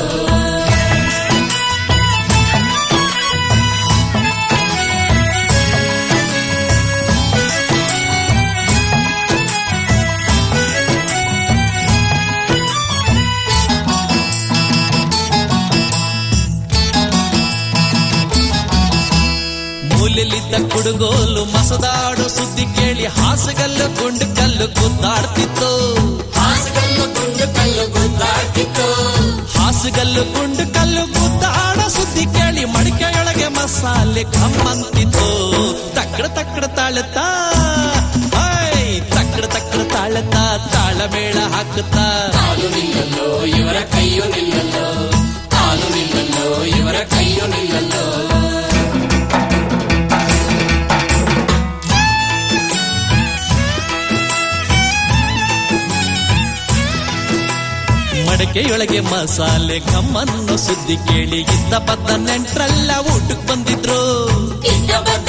ಮೂಲೆಯಲ್ಲಿದ್ದ ಕುಡುಗೋಲು ಮಸದಾಡು ಸುದ್ದಿ ಕೇಳಿ ಹಾಸಗಲ್ಲು ಗುಂಡು ಕಲ್ಲು ಗುದ್ದಾಡ್ತಿತ್ತು ಹಾಸಗಲ್ಲು ಗುಂಡು ಕಲ್ಲು ಗುದ್ದಾಡ್ತಿತ್ತು ಹಾಸಗಲ್ಲು ಗುಂಡು ಕಲ್ಲು ಗುದ್ದಾಡ ಸುದ್ದಿ ಕೇಳಿ ಮಡಿಕೆಯೊಳಗೆ ಮಸಾಲೆ ಕಮ್ಮಂತಿತ್ತು ತಕ್ಕಡ ತಕ್ಕಡ ತಾಳುತ್ತಾ ಹಾಯ್ ತಕ್ಕಡ ತಕ್ಕಡ ತಾಳುತ್ತಾ ತಾಳಮೇಳ ಹಾಕುತ್ತಾ ಕಾಲು ನಿಲ್ಲಲ್ಲೋ ಇವರ ಕೈಯು ನಿಲ್ಲಲ್ಲೋ ಕಾಲು ನಿಲ್ಲಲ್ಲೋ ಇವರ ಕೈಯು ನಿಲ್ಲಲ್ಲೋ ಮಡಕೆಯೊಳಗೆ ಮಸಾಲೆ ಕಮ್ಮನ್ನು ಸುದ್ದಿ ಕೇಳಿ ಇದ್ದ ಬದ್ದ ನೆಂಟ್ರೆಲ್ಲ ಊಟಕ್ ಬಂದಿದ್ರು ಇದ್ದ ಬದ್ದ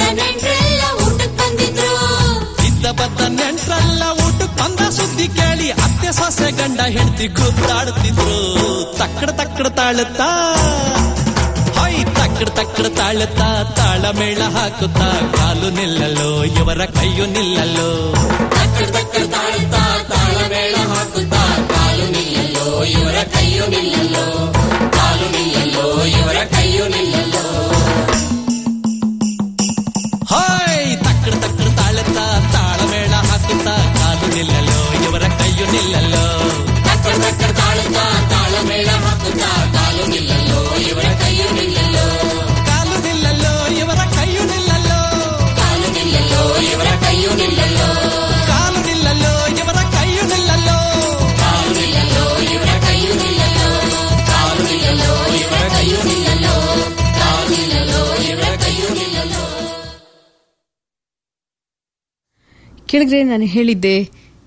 ನೆಂಟ್ರೆಲ್ಲ ಊಟಕ್ ಬಂದ ಸುದ್ದಿ ಕೇಳಿ ಅತ್ತೆ ಸೊಸೆ ಗಂಡ ಹೆಂಡತಿ ಗುದ್ದಾಡುತ್ತಿದ್ರು ತಕ್ಕಡ ತಕ್ಕಡ ತಾಳುತ್ತಾ ಹೊಯ್ ತಕ್ಕಡ ತಕ್ಕಡ ತಾಳುತ್ತಾ ತಾಳಮೇಳ ಹಾಕುತ್ತಾ ಕಾಲು ನಿಲ್ಲಲ್ಲೋ ಇವರ ಕೈಯು ನಿಲ್ಲಲ್ಲೋ ತಕ್ಕಡ ತಕ್ಕಡ ತಾಳುತ್ತಾ ತಾಳಮೇಳ ಹಾಕುತ್ತಾ ಕಾಲು ನಿಲ್ಲಲ್ಲೋ ಇವರ ಕೈಯು ನಿಲ್ಲಲ್ಲೋ ಕಾಲು ನಿಲ್ಲಲ್ಲೋ ಇವರ ಕೈಯು ನಿಲ್ಲಲ್ಲೋ ಹಾಯ್ ತಕ್ಕಡ ತಕ್ಕಡ ತಾಳುತ್ತಾ ತಾಳಮೇಳ ಹಾಕುತ್ತಾ ಕಾಲು ನಿಲ್ಲಲ್ಲೋ ಇವರ ಕೈಯು ನಿಲ್ಲಲ್ಲೋ ತಕ್ಕಡ ತಕ್ಕಡ ತಾಳುತ್ತಾ ತಾಳಮೇಳ ಹಾಕುತ್ತಾ ಕಾಲು ನಿಲ್ಲಲ್ಲೋ ಇವರ ಕೈಯು ನಿಲ್ಲಲ್ಲೋ ಕಾಲು ನಿಲ್ಲಲ್ಲೋ ಇವರ ಕೈಯು ನಿಲ್ಲಲ್ಲೋ ಕಾಲು ನಿಲ್ಲಲ್ಲೋ ಇವರ ಕೈಯು ನಿಲ್ಲಲ್ಲೋ ಕಾಲು ನಿಲ್ಲಲ್ಲೋ ಇವರ ಕೈಯು ನಿಲ್ಲಲ್ಲೋ ಕಾಲು ನಿಲ್ಲಲ್ಲೋ ಇವರ ಕೈಯು ನಿಲ್ಲಲ್ಲೋ ಕಾಲು ನಿಲ್ಲಲ್ಲೋ ಇವರ ಕೈಯು ನಿಲ್ಲಲ್ಲೋ ಕಾಲು ನಿಲ್ಲಲ್ಲೋ ಇವರ ಕೈಯು ನಿಲ್ಲಲ್ಲೋ ಕೆಳಗಡೆ ನಾನು ಹೇಳಿದ್ದೆ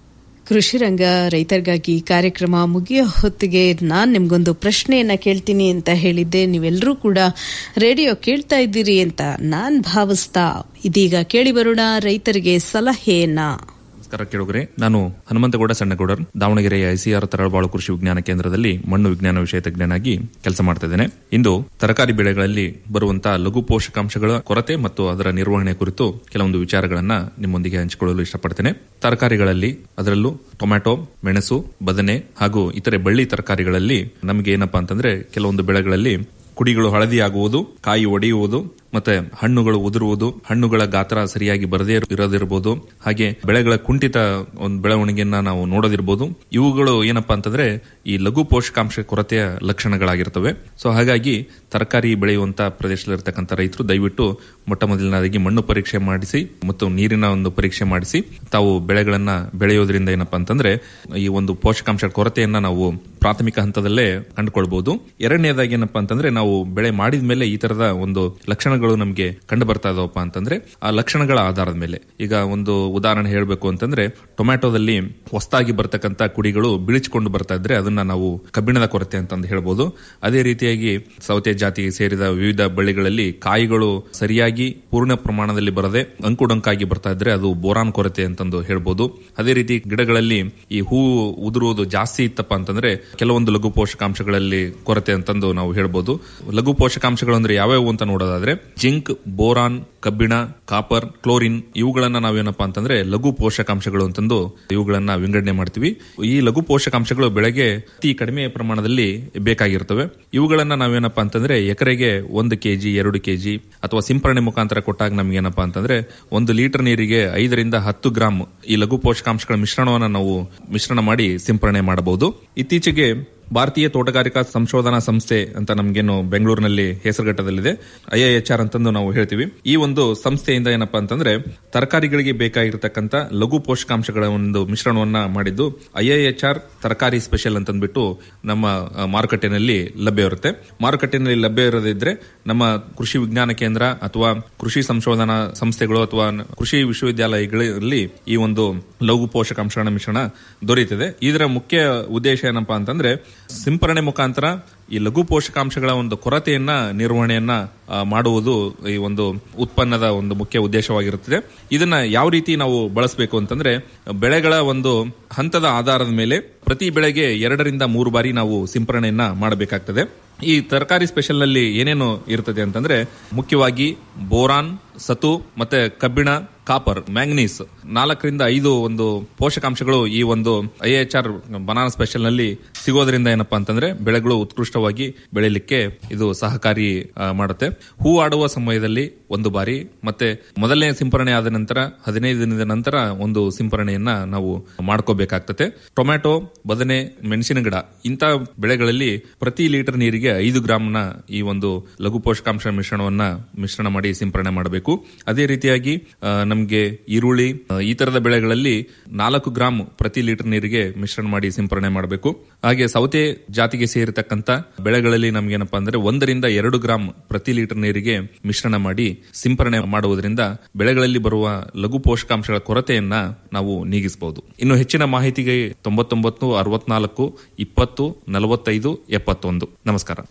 ಕೃಷಿ ರಂಗ ರೈತರಿಗಾಗಿ ಕಾರ್ಯಕ್ರಮ ಮುಗಿಯೋ ಹೊತ್ತಿಗೆ ನಾನ್ ನಿಮ್ಗೊಂದು ಪ್ರಶ್ನೆಯನ್ನ ಕೇಳ್ತೀನಿ ಅಂತ ಹೇಳಿದ್ದೆ ನೀವೆಲ್ಲರೂ ಕೂಡ ರೇಡಿಯೋ ಕೇಳ್ತಾ ಇದ್ದೀರಿ ಅಂತ ನಾನ್ ಭಾವಿಸ್ತಾ ಇದೀಗ ಕೇಳಿ ಬರೋಣ ರೈತರಿಗೆ ಸಲಹೆಯನ್ನ ನಮಸ್ಕಾರ ಕೇಳುಗರೆ ನಾನು ಹನುಮಂತಗೌಡ ಸಣ್ಣಗೌಡರ್ ದಾವಣಗೆರೆಯ ಐಸಿಆರ್ ತರಳಬಾಳು ಕೃಷಿ ವಿಜ್ಞಾನ ಕೇಂದ್ರದಲ್ಲಿ ಮಣ್ಣು ವಿಜ್ಞಾನ ವಿಷಯ ತಜ್ಞನಾಗಿ ಕೆಲಸ ಮಾಡ್ತಾ ಇದ್ದೇನೆ ಇಂದು ತರಕಾರಿ ಬೆಳೆಗಳಲ್ಲಿ ಬರುವಂತಹ ಲಘು ಪೋಷಕಾಂಶಗಳ ಕೊರತೆ ಮತ್ತು ಅದರ ನಿರ್ವಹಣೆ ಕುರಿತು ಕೆಲವೊಂದು ವಿಚಾರಗಳನ್ನ ನಿಮ್ಮೊಂದಿಗೆ ಹಂಚಿಕೊಳ್ಳಲು ಇಷ್ಟಪಡ್ತೇನೆ ತರಕಾರಿಗಳಲ್ಲಿ ಅದರಲ್ಲೂ ಟೊಮ್ಯಾಟೊ ಮೆಣಸು ಬದನೆ ಹಾಗೂ ಇತರೆ ಬಳ್ಳಿ ತರಕಾರಿಗಳಲ್ಲಿ ನಮಗೆ ಏನಪ್ಪಾ ಅಂತಂದ್ರೆ ಕೆಲವೊಂದು ಬೆಳೆಗಳಲ್ಲಿ ಕುಡಿಗಳು ಹಳದಿ ಆಗುವುದು ಕಾಯಿ ಒಡೆಯುವುದು ಮತ್ತೆ ಹಣ್ಣುಗಳು ಉದುರುವುದು ಹಣ್ಣುಗಳ ಗಾತ್ರ ಸರಿಯಾಗಿ ಬರದೇ ಇರೋದಿರಬಹುದು ಹಾಗೆ ಬೆಳೆಗಳ ಕುಂಠಿತ ಒಂದು ಬೆಳವಣಿಗೆಯನ್ನ ನಾವು ನೋಡೋದಿರಬಹುದು ಇವುಗಳು ಏನಪ್ಪಾ ಅಂತಂದ್ರೆ ಈ ಲಘು ಪೋಷಕಾಂಶ ಕೊರತೆಯ ಲಕ್ಷಣಗಳಾಗಿರ್ತವೆ ಸೊ ಹಾಗಾಗಿ ತರಕಾರಿ ಬೆಳೆಯುವಂತ ಪ್ರದೇಶದಲ್ಲಿರ್ತಕ್ಕಂಥ ರೈತರು ದಯವಿಟ್ಟು ಮೊಟ್ಟ ಮೊದಲನೇದಾಗಿ ಮಣ್ಣು ಪರೀಕ್ಷೆ ಮಾಡಿಸಿ ಮತ್ತು ನೀರಿನ ಒಂದು ಪರೀಕ್ಷೆ ಮಾಡಿಸಿ ತಾವು ಬೆಳೆಗಳನ್ನ ಬೆಳೆಯೋದ್ರಿಂದ ಏನಪ್ಪಾ ಅಂತಂದ್ರೆ ಈ ಒಂದು ಪೋಷಕಾಂಶ ಕೊರತೆಯನ್ನ ನಾವು ಪ್ರಾಥಮಿಕ ಹಂತದಲ್ಲೇ ಕಂಡುಕೊಳ್ಬಹುದು ಎರಡನೇದಾಗಿ ಏನಪ್ಪಾ ಅಂತಂದ್ರೆ ನಾವು ಬೆಳೆ ಮಾಡಿದ ಮೇಲೆ ಈ ತರದ ಒಂದು ಲಕ್ಷಣಗಳು ನಮಗೆ ಕಂಡು ಬರ್ತಾ ಇದಾವಪ್ಪ ಅಂತಂದ್ರೆ ಆ ಲಕ್ಷಣಗಳ ಆಧಾರದ ಮೇಲೆ ಈಗ ಒಂದು ಉದಾಹರಣೆ ಹೇಳಬೇಕು ಅಂತಂದ್ರೆ ಟೊಮ್ಯಾಟೋದಲ್ಲಿ ಹೊಸದಾಗಿ ಬರ್ತಕ್ಕಂಥ ಕುಡಿಗಳು ಬಿಳಿಚಿಕೊಂಡು ಬರ್ತಾ ಇದ್ರೆ ಅದನ್ನ ನಾವು ಕಬ್ಬಿಣದ ಕೊರತೆ ಅಂತಂದು ಹೇಳ್ಬೋದು ಅದೇ ರೀತಿಯಾಗಿ ಸೌತೆ ಜಾತಿಗೆ ಸೇರಿದ ವಿವಿಧ ಬಳ್ಳಿಗಳಲ್ಲಿ ಕಾಯಿಗಳು ಸರಿಯಾಗಿ ಪೂರ್ಣ ಪ್ರಮಾಣದಲ್ಲಿ ಬರದೆ ಅಂಕುಡೊಂಕಾಗಿ ಬರ್ತಾ ಇದ್ರೆ ಅದು ಬೋರಾನ್ ಕೊರತೆ ಅಂತಂದು ಹೇಳ್ಬೋದು ಅದೇ ರೀತಿ ಗಿಡಗಳಲ್ಲಿ ಈ ಹೂವು ಉದುರುವುದು ಜಾಸ್ತಿ ಇತ್ತಪ್ಪ ಅಂತಂದ್ರೆ ಕೆಲವೊಂದು ಲಘು ಪೋಷಕಾಂಶಗಳಲ್ಲಿ ಕೊರತೆ ಅಂತಂದು ನಾವು ಹೇಳ್ಬೋದು ಲಘು ಪೋಷಕಾಂಶಗಳು ಅಂದ್ರೆ ಯಾವ್ಯಾವು ಅಂತ ನೋಡೋದಾದ್ರೆ ಜಿಂಕ್ ಬೋರಾನ್ ಕಬ್ಬಿಣ ಕಾಪರ್ ಕ್ಲೋರಿನ್ ಇವುಗಳನ್ನ ನಾವೇನಪ್ಪಾ ಅಂತಂದ್ರೆ ಲಘು ಪೋಷಕಾಂಶಗಳು ಅಂತಂದು ಇವುಗಳನ್ನ ವಿಂಗಡಣೆ ಮಾಡ್ತೀವಿ ಈ ಲಘು ಪೋಷಕಾಂಶಗಳು ಬೆಳೆಗೆ ಅತಿ ಕಡಿಮೆ ಪ್ರಮಾಣದಲ್ಲಿ ಬೇಕಾಗಿರ್ತವೆ ಇವುಗಳನ್ನ ನಾವೇನಪ್ಪಾ ಅಂತಂದ್ರೆ ಎಕರೆಗೆ ಒಂದು ಕೆಜಿ ಎರಡು ಕೆಜಿ ಅಥವಾ ಸಿಂಪರಣೆ ಮುಖಾಂತರ ಕೊಟ್ಟಾಗ ನಮ್ಗೆ ಏನಪ್ಪಾ ಅಂತಂದ್ರೆ ಒಂದು ಲೀಟರ್ ನೀರಿಗೆ ಐದರಿಂದ ಹತ್ತು ಗ್ರಾಮ್ ಈ ಲಘು ಪೋಷಕಾಂಶಗಳ ಮಿಶ್ರಣವನ್ನು ನಾವು ಮಿಶ್ರಣ ಮಾಡಿ ಸಿಂಪರಣೆ ಮಾಡಬಹುದು ಇತ್ತೀಚೆಗೆ ಭಾರತೀಯ ತೋಟಗಾರಿಕಾ ಸಂಶೋಧನಾ ಸಂಸ್ಥೆ ಅಂತ ನಮ್ಗೇನು ಬೆಂಗಳೂರಿನಲ್ಲಿ ಹೆಸರುಘಟ್ಟದಲ್ಲಿದೆ ಐಐಎಚ್ಆರ್ ಅಂತಂದು ನಾವು ಹೇಳ್ತೀವಿ ಈ ಒಂದು ಸಂಸ್ಥೆಯಿಂದ ಏನಪ್ಪಾ ಅಂತಂದ್ರೆ ತರಕಾರಿಗಳಿಗೆ ಬೇಕಾಗಿರ್ತಕ್ಕಂಥ ಲಘು ಪೋಷಕಾಂಶಗಳ ಒಂದು ಮಿಶ್ರಣವನ್ನ ಮಾಡಿದ್ದು ಐಐಎಚ್ಆರ್ ತರಕಾರಿ ಸ್ಪೆಷಲ್ ಅಂತಂದ್ಬಿಟ್ಟು ನಮ್ಮ ಆ, ಮಾರುಕಟ್ಟೆನಲ್ಲಿ ಲಭ್ಯ ಇರುತ್ತೆ ಮಾರುಕಟ್ಟೆನಲ್ಲಿ ಲಭ್ಯ ಇರೋದಿದ್ರೆ ನಮ್ಮ ಕೃಷಿ ವಿಜ್ಞಾನ ಕೇಂದ್ರ ಅಥವಾ ಕೃಷಿ ಸಂಶೋಧನಾ ಸಂಸ್ಥೆಗಳು ಅಥವಾ ಕೃಷಿ ವಿಶ್ವವಿದ್ಯಾಲಯಗಳಲ್ಲಿ ಈ ಒಂದು ಲಘು ಪೋಷಕಾಂಶಗಳ ಮಿಶ್ರಣ ದೊರೆಯುತ್ತದೆ ಇದರ ಮುಖ್ಯ ಉದ್ದೇಶ ಏನಪ್ಪಾ ಅಂತಂದ್ರೆ ಸಿಂಪರಣೆ ಮುಖಾಂತರ ಈ ಲಘು ಪೋಷಕಾಂಶಗಳ ಒಂದು ಕೊರತೆಯನ್ನ ನಿರ್ವಹಣೆಯನ್ನ ಆ, ಮಾಡುವುದು ಈ ಒಂದು ಉತ್ಪನ್ನದ ಒಂದು ಮುಖ್ಯ ಉದ್ದೇಶವಾಗಿರುತ್ತದೆ ಇದನ್ನ ಯಾವ ರೀತಿ ನಾವು ಬಳಸಬೇಕು ಅಂತಂದ್ರೆ ಬೆಳೆಗಳ ಒಂದು ಹಂತದ ಆಧಾರದ ಮೇಲೆ ಪ್ರತಿ ಬೆಳೆಗೆ ಎರಡರಿಂದ ಮೂರು ಬಾರಿ ನಾವು ಸಿಂಪರಣೆಯನ್ನ ಮಾಡಬೇಕಾಗ್ತದೆ ಈ ತರಕಾರಿ ಸ್ಪೆಷಲ್ ನಲ್ಲಿ ಏನೇನು ಇರ್ತದೆ ಅಂತಂದ್ರೆ ಮುಖ್ಯವಾಗಿ ಬೋರಾನ್ ಸತು ಮತ್ತೆ ಕಬ್ಬಿಣ ಕಾಪರ್ ಮ್ಯಾಂಗನೀಸ್ ನಾಲ್ಕರಿಂದ ಐದು ಒಂದು ಪೋಷಕಾಂಶಗಳು ಈ ಒಂದು ಐಎಚ್ಆರ್ ಬನಾನಾ ಸ್ಪೆಷಲ್ ನಲ್ಲಿ ಸಿಗೋದ್ರಿಂದ ಏನಪ್ಪಾ ಅಂತಂದ್ರೆ ಬೆಳೆಗಳು ಉತ್ಕೃಷ್ಟವಾಗಿ ಬೆಳೆಯಲಿಕ್ಕೆ ಇದು ಸಹಕಾರಿ ಆ, ಮಾಡುತ್ತೆ ಹೂ ಆಡುವ ಸಮಯದಲ್ಲಿ ಒಂದು ಬಾರಿ ಮತ್ತೆ ಮೊದಲನೇ ಸಿಂಪರಣೆ ಆದ ನಂತರ ಹದಿನೈದು ದಿನದ ನಂತರ ಒಂದು ಸಿಂಪರಣೆಯನ್ನ ನಾವು ಮಾಡ್ಕೋಬೇಕಾಗ್ತದೆ ಟೊಮ್ಯಾಟೊ ಬದನೆ ಮೆಣಸಿನ ಗಿಡ ಇಂಥ ಬೆಳೆಗಳಲ್ಲಿ ಪ್ರತಿ ಲೀಟರ್ ನೀರಿಗೆ ಐದು ಗ್ರಾಮ್ನ ಈ ಒಂದು ಲಘು ಪೋಷಕಾಂಶ ಮಿಶ್ರಣವನ್ನ ಮಿಶ್ರಣ ಮಾಡಿ ಸಿಂಪರಣೆ ಮಾಡಬೇಕು ಅದೇ ರೀತಿಯಾಗಿ ಆ, ನಮ್ಗೆ ಈರುಳ್ಳಿ ಆ, ಈ ತರದ ಬೆಳೆಗಳಲ್ಲಿ ನಾಲ್ಕು ಗ್ರಾಮ್ ಪ್ರತಿ ಲೀಟರ್ ನೀರಿಗೆ ಮಿಶ್ರಣ ಮಾಡಿ ಸಿಂಪರಣೆ ಮಾಡಬೇಕು ಹಾಗೆ ಸೌತೆ ಜಾತಿಗೆ ಸೇರಿರ್ತಕ್ಕಂಥ ಬೆಳೆಗಳಲ್ಲಿ ನಮ್ಗೇನಪ್ಪಾ ಅಂದ್ರೆ ಒಂದರಿಂದ ಎರಡು ಗ್ರಾಮ್ ಪ್ರತಿ ಲೀಟರ್ ನೀರಿಗೆ ಮಿಶ್ರಣ ಮಾಡಿ ಸಿಂಪರಣೆ ಮಾಡುವುದರಿಂದ ಬೆಳೆಗಳಲ್ಲಿ ಬರುವ ಲಘು ಪೋಷಕಾಂಶಗಳ ಕೊರತೆಯನ್ನ ನಾವು ನೀಗಿಸಬಹುದು ಇನ್ನು ಹೆಚ್ಚಿನ ಮಾಹಿತಿಗೆ ತೊಂಬತ್ತೊಂಬತ್ತು ಅರವತ್ನಾಲ್ಕು ಇಪ್ಪತ್ತು ನಲವತ್ತೈದು ಎಪ್ಪತ್ತೊಂದು ನಮಸ್ಕಾರ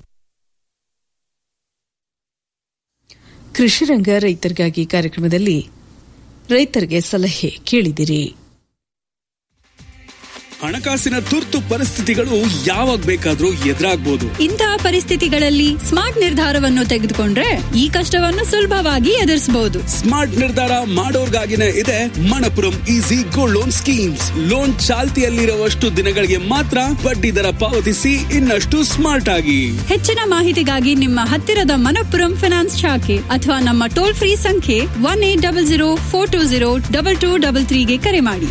ಕೃಷಿ ರಂಗ ರೈತರಿಗಾಗಿ ಕಾರ್ಯಕ್ರಮದಲ್ಲಿ ರೈತರಿಗೆ ಸಲಹೆ ಕೇಳಿದಿರಿ ಹಣಕಾಸಿನ ತುರ್ತು ಪರಿಸ್ಥಿತಿಗಳು ಯಾವಾಗ ಬೇಕಾದ್ರೂ ಎದುರಾಗ್ಬೋದು ಇಂತಹ ಪರಿಸ್ಥಿತಿಗಳಲ್ಲಿ ಸ್ಮಾರ್ಟ್ ನಿರ್ಧಾರವನ್ನು ತೆಗೆದುಕೊಂಡ್ರೆ ಈ ಕಷ್ಟವನ್ನು ಸುಲಭವಾಗಿ ಎದುರಿಸಬಹುದು ಸ್ಮಾರ್ಟ್ ನಿರ್ಧಾರ ಮಾಡೋರ್ಗಾಗಿನೇ ಇದೆ Manappuram easy gold loan schemes loan ಚಾಲ್ತಿಯಲ್ಲಿರುವಷ್ಟು ದಿನಗಳಿಗೆ ಮಾತ್ರ ಬಡ್ಡಿ ದರ ಪಾವತಿಸಿ ಇನ್ನಷ್ಟು ಸ್ಮಾರ್ಟ್ ಆಗಿ ಹೆಚ್ಚಿನ ಮಾಹಿತಿಗಾಗಿ ನಿಮ್ಮ ಹತ್ತಿರದ ಮನಪ್ಪುರಂ ಫಿನಾನ್ಸ್ ಶಾಖೆ ಅಥವಾ ನಮ್ಮ ಟೋಲ್ ಫ್ರೀ ಸಂಖ್ಯೆ one eight double zero four two zero double two double ತ್ರೀಗೆ ಕರೆ ಮಾಡಿ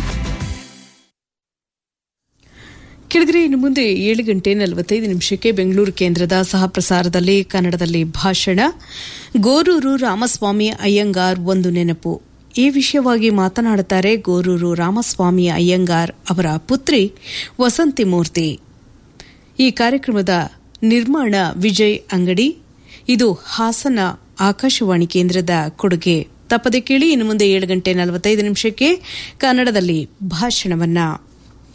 ಕೆಳಗರೆ ಇನ್ನು ಮುಂದೆ ಏಳು ಗಂಟೆ ನಲವತ್ತೈದು ನಿಮಿಷಕ್ಕೆ ಬೆಂಗಳೂರು ಕೇಂದ್ರದ ಸಹ ಪ್ರಸಾರದಲ್ಲಿ ಕನ್ನಡದಲ್ಲಿ ಭಾಷಣ ಗೋರೂರು ರಾಮಸ್ವಾಮಿ ಅಯ್ಯಂಗಾರ್ ಒಂದು ನೆನಪು ಈ ವಿಷಯವಾಗಿ ಮಾತನಾಡುತ್ತಾರೆ ಗೋರೂರು ರಾಮಸ್ವಾಮಿ ಅಯ್ಯಂಗಾರ್ ಅವರ ಪುತ್ರಿ ವಸಂತಿ ಮೂರ್ತಿ ಈ ಕಾರ್ಯಕ್ರಮದ ನಿರ್ಮಾಣ ವಿಜಯ್ ಅಂಗಡಿ ಇದು ಹಾಸನ ಆಕಾಶವಾಣಿ ಕೇಂದ್ರದ ಕೊಡುಗೆ ತಪ್ಪದೆ ಕೇಳಿ ಇನ್ನು ಮುಂದೆ ಏಳು ಗಂಟೆ ನಲವತ್ತೈದು ನಿಮಿಷಕ್ಕೆ ಕನ್ನಡದಲ್ಲಿ ಭಾಷಣವನ್ನ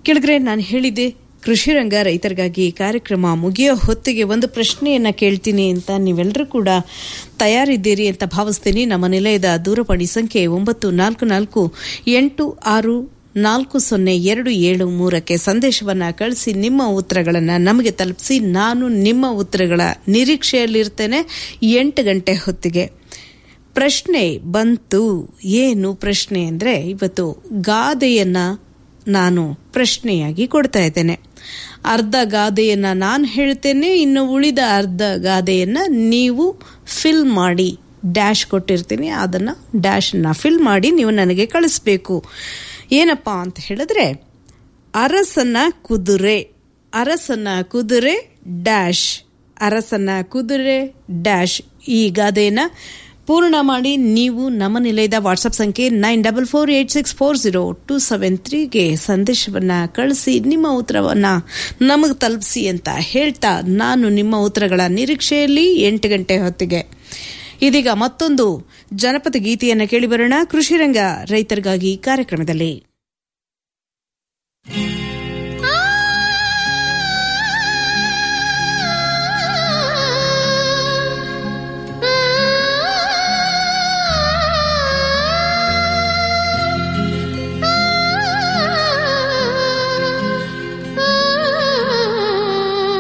ಕೆಳಗರೆ ನಾನು ಹೇಳಿದೆ ಕೃಷಿ ರಂಗ ರೈತರಿಗಾಗಿ ಕಾರ್ಯಕ್ರಮ ಮುಗಿಯೋ ಹೊತ್ತಿಗೆ ಒಂದು ಪ್ರಶ್ನೆಯನ್ನ ಕೇಳ್ತೀನಿ ಅಂತ ನೀವೆಲ್ಲರೂ ಕೂಡ ತಯಾರಿದ್ದೀರಿ ಅಂತ ಭಾವಿಸ್ತೀನಿ ನಮ್ಮ ನಿಲಯದ ದೂರವಾಣಿ ಸಂಖ್ಯೆ ಒಂಬತ್ತು ನಾಲ್ಕು ನಾಲ್ಕು ಎಂಟು ಆರು ನಾಲ್ಕು ಸೊನ್ನೆ ಎರಡು ಏಳು ಮೂರಕ್ಕೆ ಸಂದೇಶವನ್ನ ಕಳಿಸಿ ನಿಮ್ಮ ಉತ್ತರಗಳನ್ನು ನಮಗೆ ತಲುಪಿಸಿ ನಾನು ನಿಮ್ಮ ಉತ್ತರಗಳ ನಿರೀಕ್ಷೆಯಲ್ಲಿರ್ತೇನೆ ಎಂಟು ಗಂಟೆ ಹೊತ್ತಿಗೆ ಪ್ರಶ್ನೆ ಬಂತು ಏನು ಪ್ರಶ್ನೆ ಅಂದ್ರೆ ಇವತ್ತು ಗಾದೆಯನ್ನ ನಾನು ಪ್ರಶ್ನೆಯಾಗಿ ಕೊಡ್ತಾ ಇದ್ದೇನೆ ಅರ್ಧ ಗಾದೆಯನ್ನ ನಾನು ಹೇಳ್ತೇನೆ ಇನ್ನು ಉಳಿದ ಅರ್ಧ ಗಾದೆಯನ್ನ ನೀವು ಫಿಲ್ ಮಾಡಿ ಡ್ಯಾಶ್ ಕೊಟ್ಟಿರ್ತೀನಿ ಅದನ್ನ ಡ್ಯಾಶನ್ನ ಫಿಲ್ ಮಾಡಿ ನೀವು ನನಗೆ ಕಳಿಸ್ಬೇಕು ಏನಪ್ಪಾ ಅಂತ ಹೇಳಿದ್ರೆ ಅರಸನ ಕುದುರೆ ಅರಸನ ಕುದುರೆ ಡ್ಯಾಶ್ ಅರಸನ ಕುದುರೆ ಡ್ಯಾಶ್ ಈ ಗಾದೆಯನ್ನ ಪೂರ್ಣ ಮಾಡಿ ನೀವು ನಮ್ಮ ನಿಲಯದ ವಾಟ್ಸಪ್ ಸಂಖ್ಯೆ nine double four eight six four zero two seven ತ್ರೀಗೆ ಸಂದೇಶವನ್ನ ಕಳಿಸಿ ನಿಮ್ಮ ಉತ್ತರವನ್ನ ನಮಗೆ ತಲುಪಿಸಿ ಅಂತ ಹೇಳ್ತಾ ನಾನು ನಿಮ್ಮ ಉತ್ತರಗಳ ನಿರೀಕ್ಷೆಯಲ್ಲಿ ಎಂಟು ಗಂಟೆ ಹೊತ್ತಿಗೆ ಇದೀಗ ಮತ್ತೊಂದು ಜನಪದ ಗೀತೆಯನ್ನು ಕೇಳಿಬರೋಣ ಕೃಷಿ ರಂಗ ರೈತರಿಗಾಗಿ ಕಾರ್ಯಕ್ರಮದಲ್ಲಿ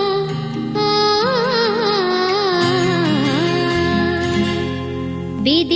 ಬೀದಿ